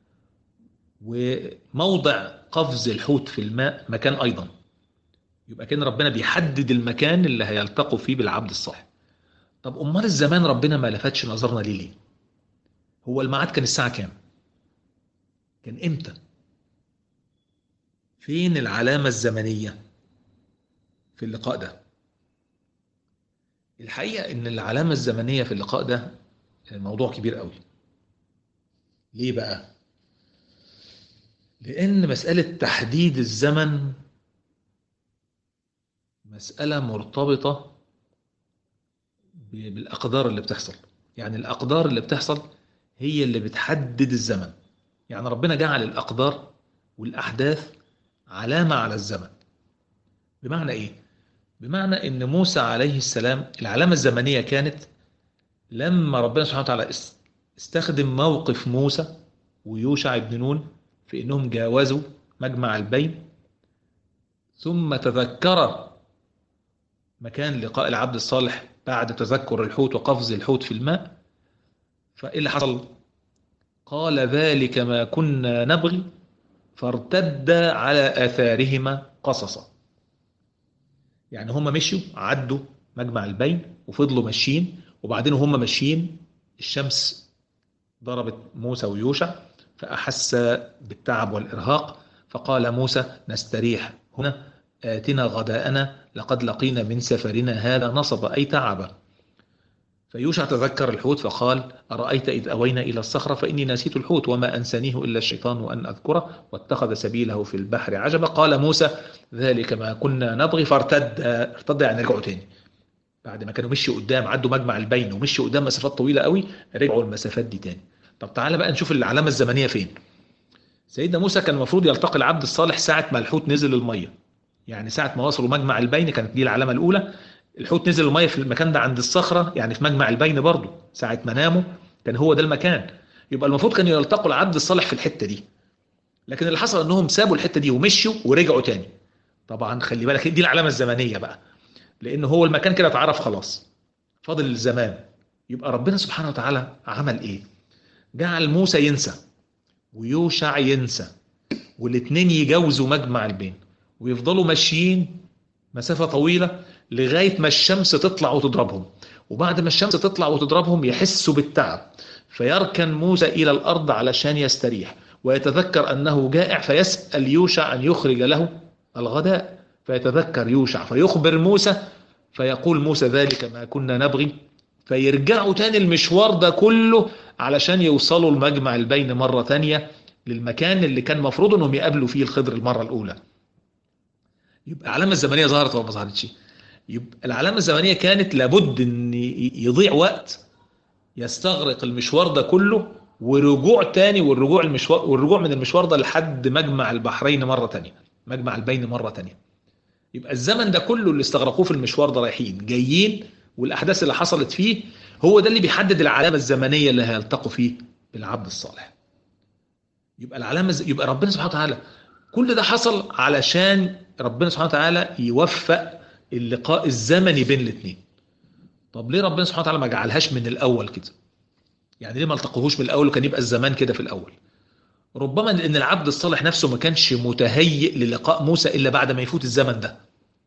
وموضع قفز الحوت في الماء مكان ايضا يبقى كان ربنا بيحدد المكان اللي هيلتقوا فيه بالعبد الصالح طب امال الزمان ربنا ما لفتش نظرنا ليه ليه هو الميعاد كان الساعه كام كان امتى فين العلامه الزمنيه في اللقاء ده الحقيقه ان العلامه الزمنيه في اللقاء ده موضوع كبير قوي ليه بقى لان مساله تحديد الزمن مساله مرتبطه بالاقدار اللي بتحصل يعني الاقدار اللي بتحصل هي اللي بتحدد الزمن يعني ربنا جعل الاقدار والاحداث علامه على الزمن بمعنى ايه بمعنى ان موسى عليه السلام العلامه الزمنيه كانت لما ربنا سبحانه وتعالى استخدم موقف موسى ويوشع بن نون في انهم جاوزوا مجمع البين ثم تذكر مكان لقاء العبد الصالح بعد تذكر الحوت وقفز الحوت في الماء فايه اللي حصل قال ذلك ما كنا نبغي فارتد على اثارهما قصصا يعني هم مشوا عدوا مجمع البين وفضلوا ماشيين وبعدين هم ماشيين الشمس ضربت موسى ويوشع فأحس بالتعب والإرهاق فقال موسى نستريح هنا آتنا غداءنا لقد لقينا من سفرنا هذا نصب أي تعب فيوشع تذكر الحوت فقال أرأيت إذ أوينا إلى الصخرة فإني نسيت الحوت وما أنسانيه إلا الشيطان وأن أذكره واتخذ سبيله في البحر عجبا قال موسى ذلك ما كنا نبغي فارتد ارتد يعني رجعوا تاني بعد ما كانوا مشوا قدام عدوا مجمع البين ومشوا قدام مسافات طويلة قوي رجعوا المسافات دي تاني طب تعالى بقى نشوف العلامة الزمنية فين سيدنا موسى كان المفروض يلتقي العبد الصالح ساعة ما الحوت نزل المية يعني ساعة ما وصلوا مجمع البين كانت دي العلامة الأولى الحوت نزل المية في المكان ده عند الصخرة يعني في مجمع البين برضه ساعة ما ناموا كان هو ده المكان يبقى المفروض كانوا يلتقوا العبد الصالح في الحتة دي لكن اللي حصل انهم سابوا الحتة دي ومشوا ورجعوا تاني طبعا خلي بالك دي العلامة الزمنية بقى لان هو المكان كده اتعرف خلاص فاضل الزمان يبقى ربنا سبحانه وتعالى عمل ايه جعل موسى ينسى ويوشع ينسى والاثنين يجاوزوا مجمع البين ويفضلوا ماشيين مسافة طويلة لغاية ما الشمس تطلع وتضربهم وبعد ما الشمس تطلع وتضربهم يحسوا بالتعب فيركن موسى إلى الأرض علشان يستريح ويتذكر أنه جائع فيسأل يوشع أن يخرج له الغداء فيتذكر يوشع فيخبر موسى فيقول موسى ذلك ما كنا نبغي فيرجعوا تاني المشوار ده كله علشان يوصلوا المجمع البين مرة تانية للمكان اللي كان مفروض انهم يقابلوا فيه الخضر المرة الأولى يبقى العلامة الزمنية ظهرت ولا ما ظهرتش يبقى العلامة الزمنية كانت لابد ان يضيع وقت يستغرق المشوار ده كله ورجوع تاني والرجوع المشوار والرجوع من المشوار ده لحد مجمع البحرين مرة تانية مجمع البين مرة تانية يبقى الزمن ده كله اللي استغرقوه في المشوار ده رايحين جايين والاحداث اللي حصلت فيه هو ده اللي بيحدد العلامة الزمنية اللي هيلتقوا فيه بالعبد الصالح يبقى العلامة ز... يبقى ربنا سبحانه وتعالى كل ده حصل علشان ربنا سبحانه وتعالى يوفق اللقاء الزمني بين الاثنين طب ليه ربنا سبحانه وتعالى ما جعلهاش من الاول كده يعني ليه ما التقوهوش من الاول وكان يبقى الزمان كده في الاول ربما لان العبد الصالح نفسه ما كانش متهيئ للقاء موسى الا بعد ما يفوت الزمن ده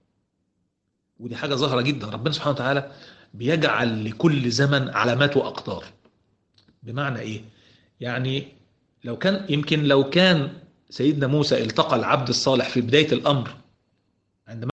ودي حاجه ظاهره جدا ربنا سبحانه وتعالى بيجعل لكل زمن علامات واقدار بمعنى ايه يعني لو كان يمكن لو كان سيدنا موسى التقى العبد الصالح في بدايه الامر عندما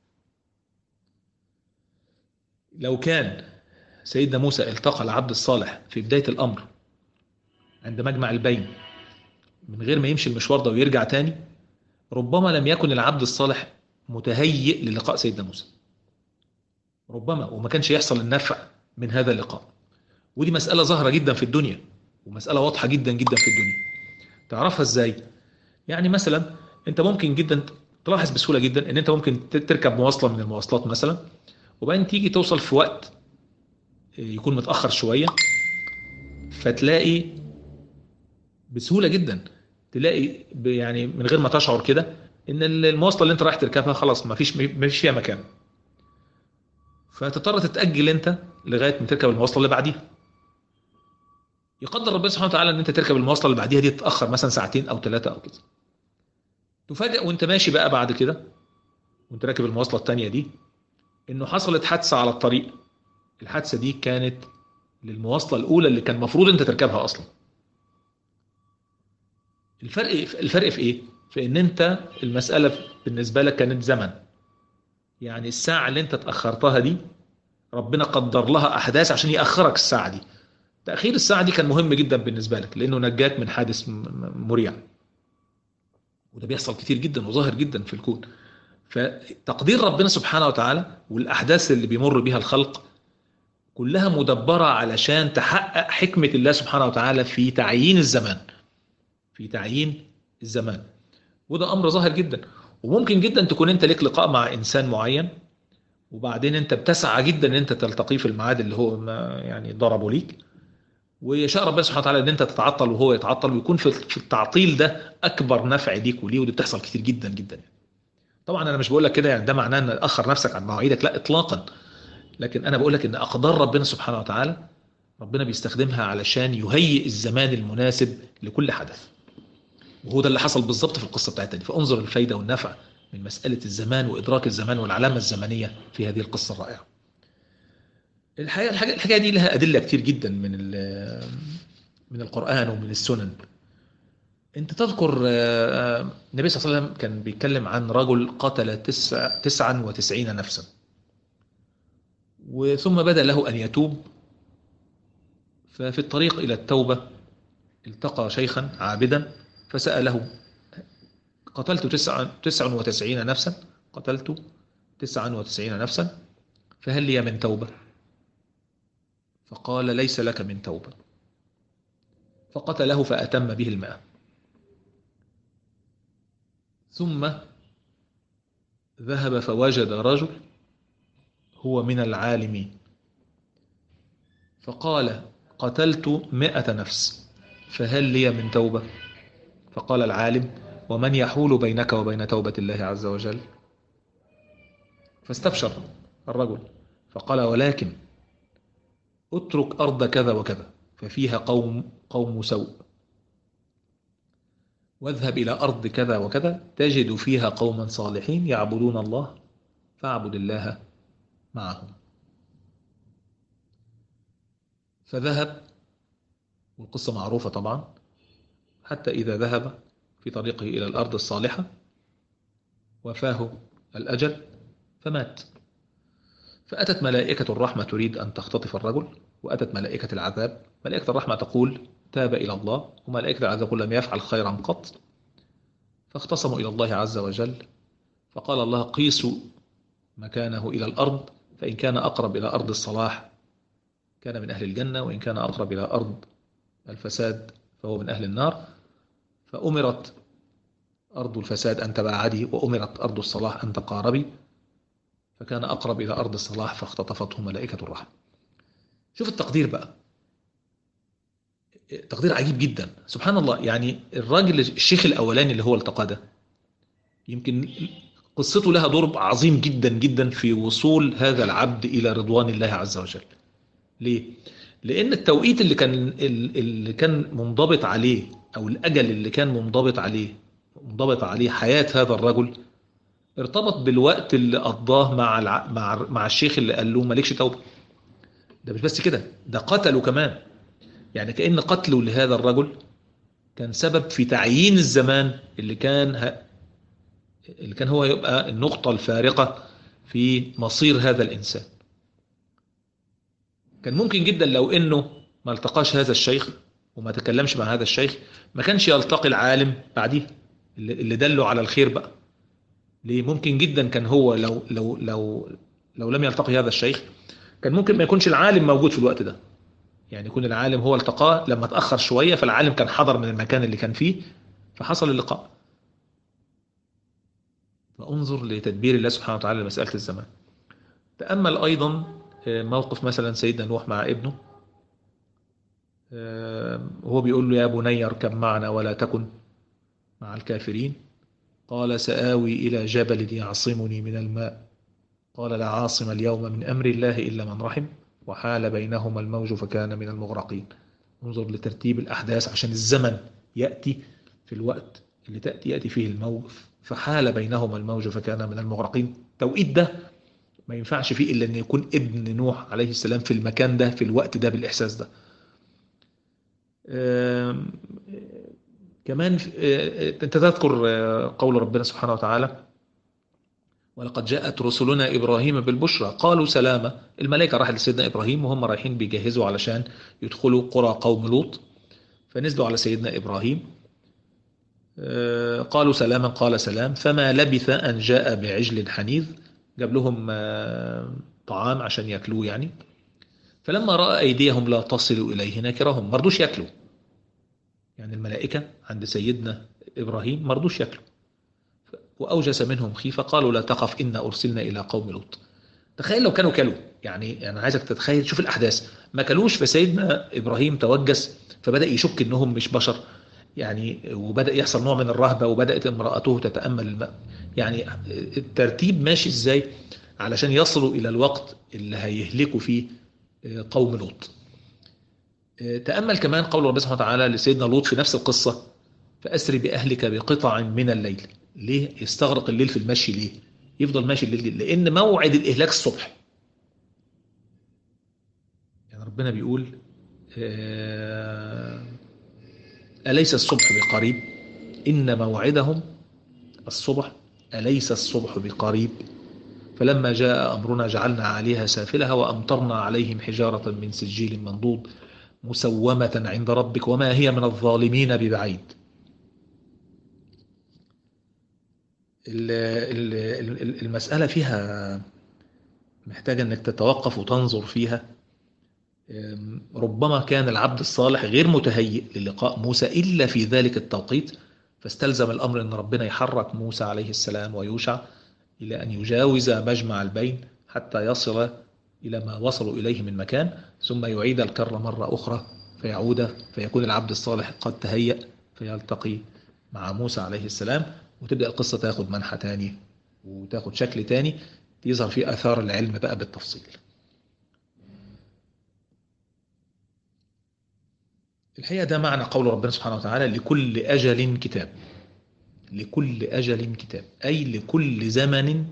لو كان سيدنا موسى التقى العبد الصالح في بداية الأمر عند مجمع البين من غير ما يمشي المشوار ده ويرجع تاني ربما لم يكن العبد الصالح متهيئ للقاء سيدنا موسى ربما وما كانش يحصل النفع من هذا اللقاء ودي مسألة ظاهرة جدا في الدنيا ومسألة واضحة جدا جدا في الدنيا تعرفها ازاي يعني مثلا انت ممكن جدا تلاحظ بسهولة جدا ان انت ممكن تركب مواصلة من المواصلات مثلا وبعدين تيجي توصل في وقت يكون متأخر شوية فتلاقي بسهولة جدا تلاقي يعني من غير ما تشعر كده ان المواصلة اللي انت رايح تركبها خلاص ما فيش ما فيش فيها مكان فتضطر تتأجل انت لغاية ما تركب المواصلة اللي بعديها يقدر ربنا سبحانه وتعالى ان انت تركب المواصلة اللي بعديها دي تتأخر مثلا ساعتين او ثلاثة او كده تفاجئ وانت ماشي بقى بعد كده وانت راكب المواصلة الثانية دي انه حصلت حادثة على الطريق الحادثة دي كانت للمواصلة الأولى اللي كان المفروض أنت تركبها أصلا الفرق الفرق في إيه؟ في إن أنت المسألة بالنسبة لك كانت زمن يعني الساعة اللي أنت تأخرتها دي ربنا قدر لها أحداث عشان يأخرك الساعة دي تأخير الساعة دي كان مهم جدا بالنسبة لك لأنه نجاك من حادث مريع وده بيحصل كتير جدا وظاهر جدا في الكون فتقدير ربنا سبحانه وتعالى والأحداث اللي بيمر بها الخلق كلها مدبرة علشان تحقق حكمة الله سبحانه وتعالى في تعيين الزمان في تعيين الزمان وده أمر ظاهر جدا وممكن جدا تكون أنت لك لقاء مع إنسان معين وبعدين أنت بتسعى جدا أن أنت تلتقيه في الميعاد اللي هو ما يعني ضربه ليك ويشاء ربنا سبحانه وتعالى ان انت تتعطل وهو يتعطل ويكون في التعطيل ده اكبر نفع ليك وليه ودي بتحصل كتير جدا جدا طبعا انا مش بقول لك كده يعني ده معناه ان تاخر نفسك عن مواعيدك لا اطلاقا لكن انا بقول لك ان اقدار ربنا سبحانه وتعالى ربنا بيستخدمها علشان يهيئ الزمان المناسب لكل حدث وهو ده اللي حصل بالظبط في القصه بتاعتنا دي فانظر الفايده والنفع من مساله الزمان وادراك الزمان والعلامه الزمنيه في هذه القصه الرائعه الحقيقه الحاجه الحكايه دي لها ادله كتير جدا من من القران ومن السنن انت تذكر النبي صلى الله عليه وسلم كان بيتكلم عن رجل قتل تسع تسعا وتسعين نفسا وثم بدا له ان يتوب ففي الطريق إلى التوبة التقى شيخا عابدا فسأله قتلت تسعة, تسعة وتسعين نفسا قتلت تسعة وتسعين نفسا فهل لي من توبة فقال ليس لك من توبة فقتله فأتم به الماء ثم ذهب فوجد رجل هو من العالمين فقال قتلت مئة نفس فهل لي من توبة فقال العالم ومن يحول بينك وبين توبة الله عز وجل فاستبشر الرجل فقال ولكن اترك أرض كذا وكذا ففيها قوم قوم سوء واذهب إلى أرض كذا وكذا تجد فيها قوما صالحين يعبدون الله فاعبد الله معهم فذهب والقصة معروفة طبعا حتى إذا ذهب في طريقه إلى الأرض الصالحة وفاه الأجل فمات فأتت ملائكة الرحمة تريد أن تختطف الرجل وأتت ملائكة العذاب ملائكة الرحمة تقول تاب إلى الله وملائكة العذاب تقول لم يفعل خيرا قط فاختصموا إلى الله عز وجل فقال الله قيسوا مكانه إلى الأرض فإن كان أقرب إلى أرض الصلاح كان من أهل الجنة وإن كان أقرب إلى أرض الفساد فهو من أهل النار فأمرت أرض الفساد أن تباعدي وأمرت أرض الصلاح أن تقاربي فكان أقرب إلى أرض الصلاح فاختطفته ملائكة الرحمة شوف التقدير بقى تقدير عجيب جدا سبحان الله يعني الراجل الشيخ الأولاني اللي هو التقى ده يمكن قصته لها دور عظيم جدا جدا في وصول هذا العبد إلى رضوان الله عز وجل ليه؟ لأن التوقيت اللي كان اللي كان منضبط عليه أو الأجل اللي كان منضبط عليه منضبط عليه حياة هذا الرجل ارتبط بالوقت اللي قضاه مع الع... مع مع الشيخ اللي قال له مالكش توبه ده مش بس كده ده قتله كمان يعني كأن قتله لهذا الرجل كان سبب في تعيين الزمان اللي كان ه... اللي كان هو يبقى النقطة الفارقة في مصير هذا الإنسان كان ممكن جدا لو انه ما التقاش هذا الشيخ وما تكلمش مع هذا الشيخ ما كانش يلتقي العالم بعديه اللي دله على الخير بقى ليه ممكن جدا كان هو لو لو لو لو لم يلتقي هذا الشيخ كان ممكن ما يكونش العالم موجود في الوقت ده يعني يكون العالم هو التقاه لما تأخر شوية فالعالم كان حضر من المكان اللي كان فيه فحصل اللقاء فانظر لتدبير الله سبحانه وتعالى لمسألة الزمان تأمل أيضا موقف مثلا سيدنا نوح مع ابنه وهو بيقول له يا بني اركب معنا ولا تكن مع الكافرين قال سآوي إلى جبل يعصمني من الماء قال لا عاصم اليوم من أمر الله إلا من رحم وحال بينهما الموج فكان من المغرقين انظر لترتيب الأحداث عشان الزمن يأتي في الوقت اللي تأتي يأتي فيه الموج فحال بينهما الموج فكان من المغرقين توقيت ده ما ينفعش فيه إلا أن يكون ابن نوح عليه السلام في المكان ده في الوقت ده بالإحساس ده كمان أنت تذكر قول ربنا سبحانه وتعالى ولقد جاءت رسلنا إبراهيم بالبشرى قالوا سلامة الملائكة راحت لسيدنا إبراهيم وهم رايحين بيجهزوا علشان يدخلوا قرى قوم لوط فنزلوا على سيدنا إبراهيم قالوا سلاما قال سلام فما لبث أن جاء بعجل حنيذ جاب لهم طعام عشان ياكلوه يعني فلما رأى أيديهم لا تصل إليه نكرهم مرضوش ياكلوا يعني الملائكة عند سيدنا إبراهيم مرضوش ياكلوا وأوجس منهم خيفة قالوا لا تخف إن أرسلنا إلى قوم لوط تخيل لو كانوا كلوا يعني أنا عايزك تتخيل شوف الأحداث ما كلوش فسيدنا إبراهيم توجس فبدأ يشك إنهم مش بشر يعني وبدأ يحصل نوع من الرهبة وبدأت امرأته تتأمل الماء يعني الترتيب ماشي ازاي علشان يصلوا إلى الوقت اللي هيهلكوا فيه قوم لوط تأمل كمان قول ربنا سبحانه وتعالى لسيدنا لوط في نفس القصة فأسري بأهلك بقطع من الليل ليه يستغرق الليل في المشي ليه يفضل ماشي الليل لأن موعد الإهلاك الصبح يعني ربنا بيقول أليس الصبح بقريب إن موعدهم الصبح أليس الصبح بقريب فلما جاء أمرنا جعلنا عليها سافلها وأمطرنا عليهم حجارة من سجيل منضود مسومة عند ربك وما هي من الظالمين ببعيد المسألة فيها محتاجة أنك تتوقف وتنظر فيها ربما كان العبد الصالح غير متهيئ للقاء موسى إلا في ذلك التوقيت فاستلزم الأمر أن ربنا يحرك موسى عليه السلام ويوشع إلى أن يجاوز مجمع البين حتى يصل إلى ما وصلوا إليه من مكان ثم يعيد الكرة مرة أخرى فيعود فيكون العبد الصالح قد تهيأ فيلتقي مع موسى عليه السلام وتبدأ القصة تاخد منحى تاني وتاخد شكل تاني يظهر فيه آثار العلم بقى بالتفصيل الحقيقة ده معنى قول ربنا سبحانه وتعالى لكل أجل كتاب لكل أجل كتاب أي لكل زمن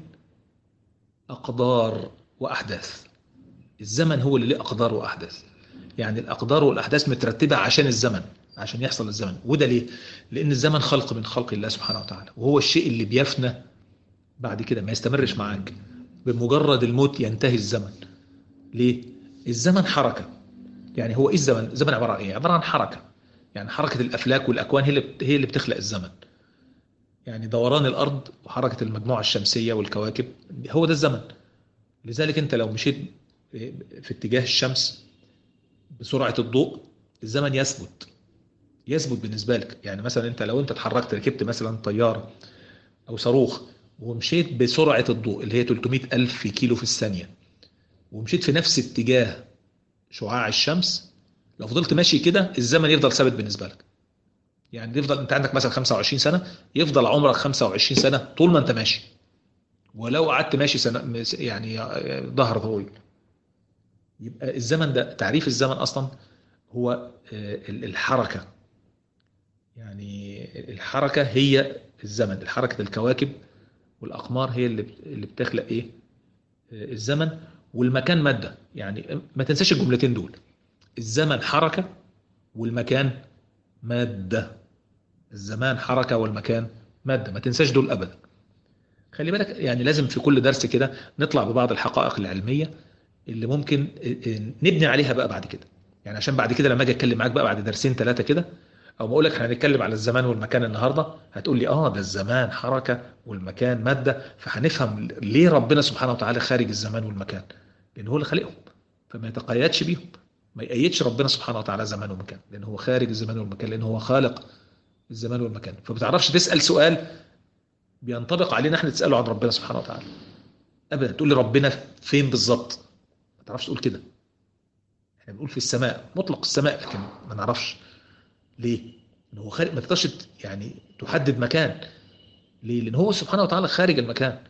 أقدار وأحداث الزمن هو اللي له أقدار وأحداث يعني الأقدار والأحداث مترتبة عشان الزمن عشان يحصل الزمن وده ليه؟ لأن الزمن خلق من خلق الله سبحانه وتعالى وهو الشيء اللي بيفنى بعد كده ما يستمرش معاك بمجرد الموت ينتهي الزمن ليه؟ الزمن حركة يعني هو ايه الزمن؟ الزمن عبارة عن ايه؟ عبارة عن حركة يعني حركة الأفلاك والأكوان هي اللي هي اللي بتخلق الزمن يعني دوران الأرض وحركة المجموعة الشمسية والكواكب هو ده الزمن لذلك أنت لو مشيت في اتجاه الشمس بسرعة الضوء الزمن يثبت يثبت بالنسبة لك يعني مثلا أنت لو أنت اتحركت ركبت مثلا طيارة أو صاروخ ومشيت بسرعة الضوء اللي هي 300 ألف كيلو في الثانية ومشيت في نفس اتجاه شعاع الشمس لو فضلت ماشي كده الزمن يفضل ثابت بالنسبة لك يعني يفضل انت عندك مثلا 25 سنة يفضل عمرك 25 سنة طول ما انت ماشي ولو قعدت ماشي سنة يعني ظهر طويل يبقى الزمن ده تعريف الزمن اصلا هو الحركة يعني الحركة هي الزمن حركة الكواكب والأقمار هي اللي اللي بتخلق إيه الزمن والمكان مادة يعني ما تنساش الجملتين دول الزمن حركة والمكان مادة الزمان حركة والمكان مادة ما تنساش دول أبدا خلي بالك يعني لازم في كل درس كده نطلع ببعض الحقائق العلمية اللي ممكن نبني عليها بقى بعد كده يعني عشان بعد كده لما اجي اتكلم معاك بقى بعد درسين ثلاثة كده او ما اقول لك هنتكلم على الزمان والمكان النهارده هتقول لي اه ده الزمان حركه والمكان ماده فهنفهم ليه ربنا سبحانه وتعالى خارج الزمان والمكان لان هو اللي خالقهم فما يتقيدش بيهم ما يقيدش ربنا سبحانه وتعالى زمان ومكان لان هو خارج الزمان والمكان لان هو خالق الزمان والمكان فما تعرفش تسال سؤال بينطبق علينا احنا تساله عن ربنا سبحانه وتعالى ابدا تقول لي ربنا فين بالظبط ما تعرفش تقول كده احنا بنقول في السماء مطلق السماء لكن ما نعرفش ليه؟ لأن هو خارج ما تقدرش يعني تحدد مكان ليه؟ لأن هو سبحانه وتعالى خارج المكان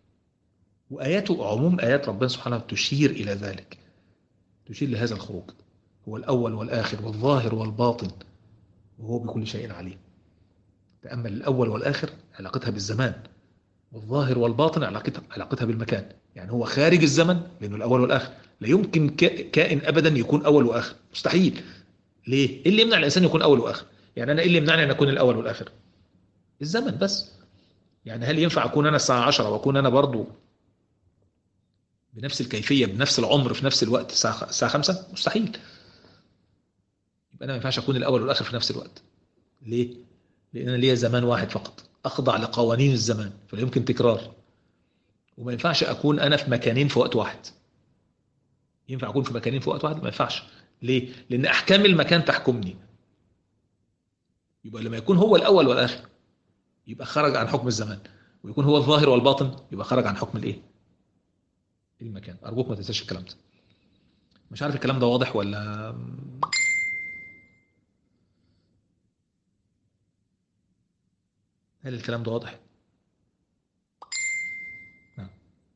وآياته عموم آيات ربنا سبحانه تشير إلى ذلك تشير لهذا الخروج هو الأول والآخر والظاهر والباطن وهو بكل شيء عليم تأمل الأول والآخر علاقتها بالزمان والظاهر والباطن علاقتها علاقتها بالمكان يعني هو خارج الزمن لأنه الأول والآخر لا يمكن كائن أبدا يكون أول وآخر مستحيل ليه؟ ايه اللي يمنع الانسان يكون اول واخر؟ يعني انا ايه اللي يمنعني ان اكون الاول والاخر؟ الزمن بس. يعني هل ينفع اكون انا الساعه 10 واكون انا برضو بنفس الكيفيه بنفس العمر في نفس الوقت الساعه الساعه 5 مستحيل يبقى انا ما ينفعش اكون الاول والاخر في نفس الوقت ليه لان انا ليا زمان واحد فقط اخضع لقوانين الزمان فلا يمكن تكرار وما ينفعش اكون انا في مكانين في وقت واحد ينفع اكون في مكانين في وقت واحد ما ينفعش ليه لان احكام المكان تحكمني يبقى لما يكون هو الاول والاخر يبقى خرج عن حكم الزمان ويكون هو الظاهر والباطن يبقى خرج عن حكم الايه المكان ارجوك ما تنساش الكلام ده مش عارف الكلام ده واضح ولا هل الكلام ده واضح نعم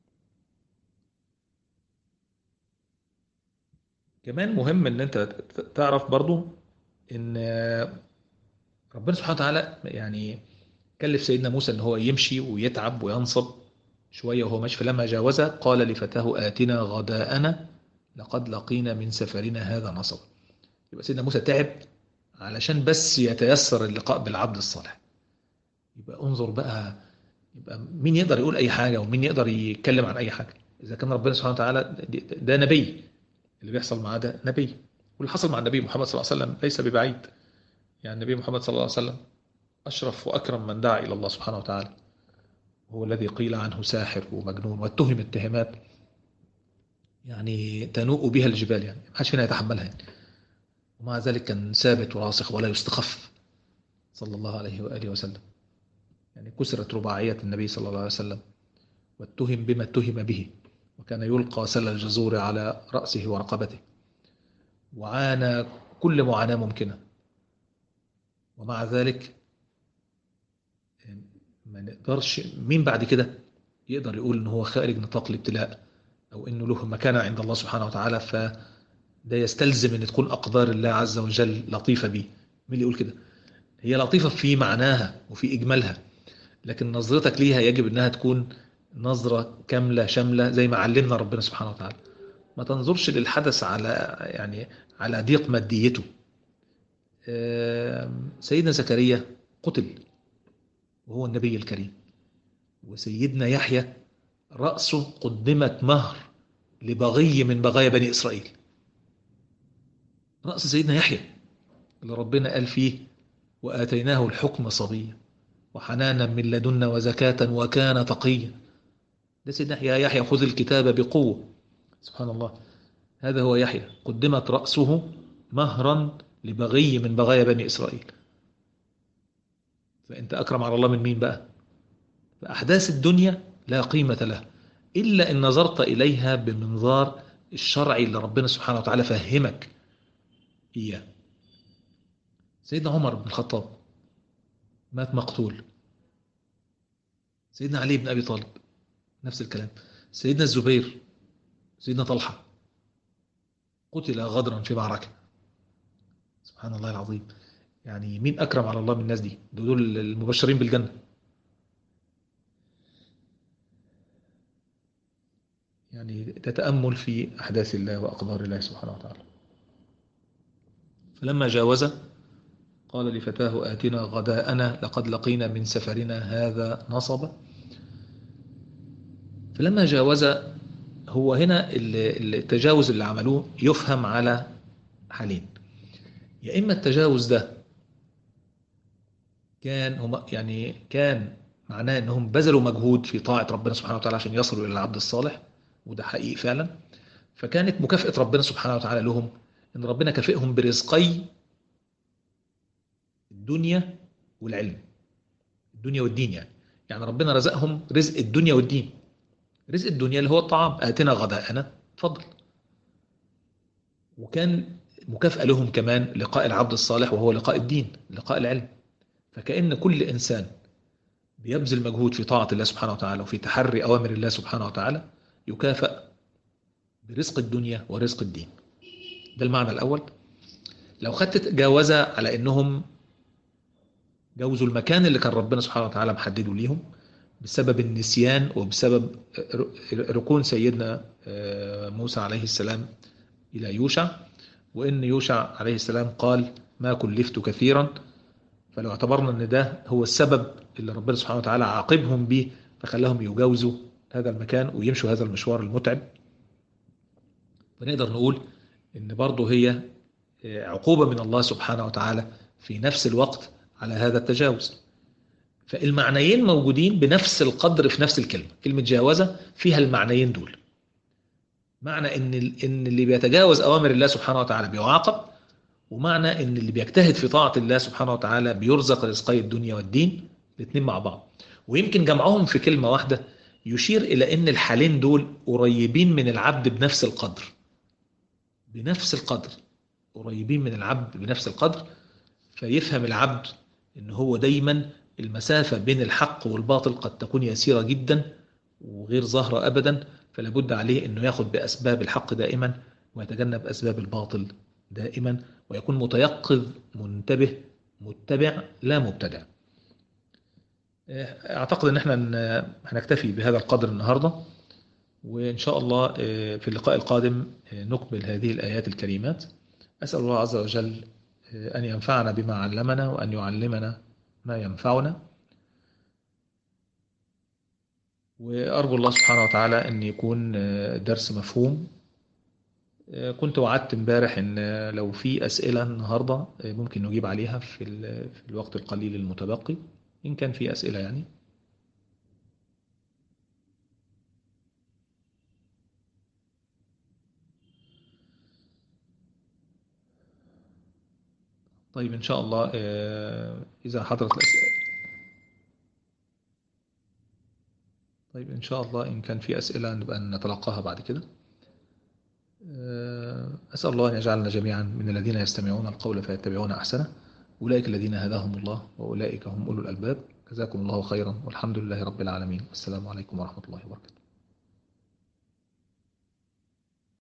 كمان مهم ان انت تعرف برضو ان ربنا سبحانه وتعالى يعني كلف سيدنا موسى ان هو يمشي ويتعب وينصب شوية وهو ماشي فلما جاوزها قال لفتاه آتنا غداءنا لقد لقينا من سفرنا هذا نصب يبقى سيدنا موسى تعب علشان بس يتيسر اللقاء بالعبد الصالح يبقى انظر بقى يبقى مين يقدر يقول اي حاجة ومين يقدر يتكلم عن اي حاجة اذا كان ربنا سبحانه وتعالى ده نبي اللي بيحصل معاه ده نبي واللي حصل مع النبي محمد صلى الله عليه وسلم ليس ببعيد يعني النبي محمد صلى الله عليه وسلم أشرف وأكرم من دعا إلى الله سبحانه وتعالى هو الذي قيل عنه ساحر ومجنون واتهم اتهامات يعني تنوء بها الجبال يعني ما حدش فينا يتحملها يعني. ومع ذلك كان ثابت وراسخ ولا يستخف صلى الله عليه وآله وسلم يعني كسرت رباعية النبي صلى الله عليه وسلم واتهم بما اتهم به وكان يلقى سل الجزور على رأسه ورقبته وعانى كل معاناة ممكنة ومع ذلك ما نقدرش مين بعد كده يقدر يقول ان هو خارج نطاق الابتلاء او انه له مكانة عند الله سبحانه وتعالى فده يستلزم ان تكون اقدار الله عز وجل لطيفة بيه مين اللي يقول كده هي لطيفة في معناها وفي اجمالها لكن نظرتك ليها يجب انها تكون نظرة كاملة شاملة زي ما علمنا ربنا سبحانه وتعالى ما تنظرش للحدث على يعني على ضيق ماديته سيدنا زكريا قتل وهو النبي الكريم وسيدنا يحيى رأسه قدمت مهر لبغي من بغايا بني إسرائيل رأس سيدنا يحيى اللي ربنا قال فيه وآتيناه الحكم صبيا وحنانا من لدنا وزكاة وكان تقيا ده سيدنا يحيى يحيى خذ الكتاب بقوة سبحان الله هذا هو يحيى قدمت رأسه مهرا لبغي من بغايا بني إسرائيل فأنت أكرم على الله من مين بقى فأحداث الدنيا لا قيمة لها إلا إن نظرت إليها بمنظار الشرعي اللي ربنا سبحانه وتعالى فهمك إياه سيدنا عمر بن الخطاب مات مقتول سيدنا علي بن أبي طالب نفس الكلام سيدنا الزبير سيدنا طلحة قتل غدرا في معركة سبحان الله العظيم يعني مين أكرم على الله من الناس دي دول المبشرين بالجنة يعني تتأمل في أحداث الله وأقدار الله سبحانه وتعالى فلما جاوز قال لفتاه آتنا غداءنا لقد لقينا من سفرنا هذا نصبا فلما جاوز هو هنا التجاوز اللي عملوه يفهم على حالين يا إما التجاوز ده كان هم يعني كان معناه انهم بذلوا مجهود في طاعة ربنا سبحانه وتعالى عشان يصلوا إلى العبد الصالح وده حقيقي فعلا فكانت مكافأة ربنا سبحانه وتعالى لهم ان ربنا كافئهم برزقي الدنيا والعلم الدنيا والدين يعني يعني ربنا رزقهم رزق الدنيا والدين رزق الدنيا اللي هو الطعام آتنا غداءنا اتفضل وكان مكافأة لهم كمان لقاء العبد الصالح وهو لقاء الدين لقاء العلم فكأن كل إنسان بيبذل مجهود في طاعة الله سبحانه وتعالى وفي تحري أوامر الله سبحانه وتعالى يكافأ برزق الدنيا ورزق الدين ده المعنى الأول لو خدت جاوزة على أنهم جوزوا المكان اللي كان ربنا سبحانه وتعالى محدده ليهم بسبب النسيان وبسبب ركون سيدنا موسى عليه السلام إلى يوشع وإن يوشع عليه السلام قال ما كلفت كثيرا فلو اعتبرنا أن ده هو السبب اللي ربنا سبحانه وتعالى عاقبهم به فخلاهم يجاوزوا هذا المكان ويمشوا هذا المشوار المتعب فنقدر نقول ان برضه هي عقوبة من الله سبحانه وتعالى في نفس الوقت على هذا التجاوز فالمعنيين موجودين بنفس القدر في نفس الكلمة كلمة جاوزة فيها المعنيين دول معنى ان ان اللي بيتجاوز اوامر الله سبحانه وتعالى بيعاقب ومعنى ان اللي بيجتهد في طاعة الله سبحانه وتعالى بيرزق رزقي الدنيا والدين الاثنين مع بعض ويمكن جمعهم في كلمة واحدة يشير إلى أن الحالين دول قريبين من العبد بنفس القدر بنفس القدر قريبين من العبد بنفس القدر فيفهم العبد أن هو دايما المسافة بين الحق والباطل قد تكون يسيرة جدا وغير ظاهرة أبدا فلا بد عليه أنه ياخد بأسباب الحق دائما ويتجنب أسباب الباطل دائما ويكون متيقظ منتبه متبع لا مبتدع اعتقد ان احنا هنكتفي بهذا القدر النهاردة وان شاء الله في اللقاء القادم نكمل هذه الايات الكريمات اسال الله عز وجل ان ينفعنا بما علمنا وان يعلمنا ما ينفعنا وارجو الله سبحانه وتعالى ان يكون درس مفهوم كنت وعدت امبارح ان لو في اسئله النهارده ممكن نجيب عليها في في الوقت القليل المتبقي ان كان في اسئله يعني طيب ان شاء الله اذا حضرت الاسئله طيب ان شاء الله ان كان في اسئله نبقى نتلقاها بعد كده أسأل الله أن يجعلنا جميعا من الذين يستمعون القول فيتبعون أحسنه أولئك الذين هداهم الله وأولئك هم أولو الألباب جزاكم الله خيرا والحمد لله رب العالمين والسلام عليكم ورحمة الله وبركاته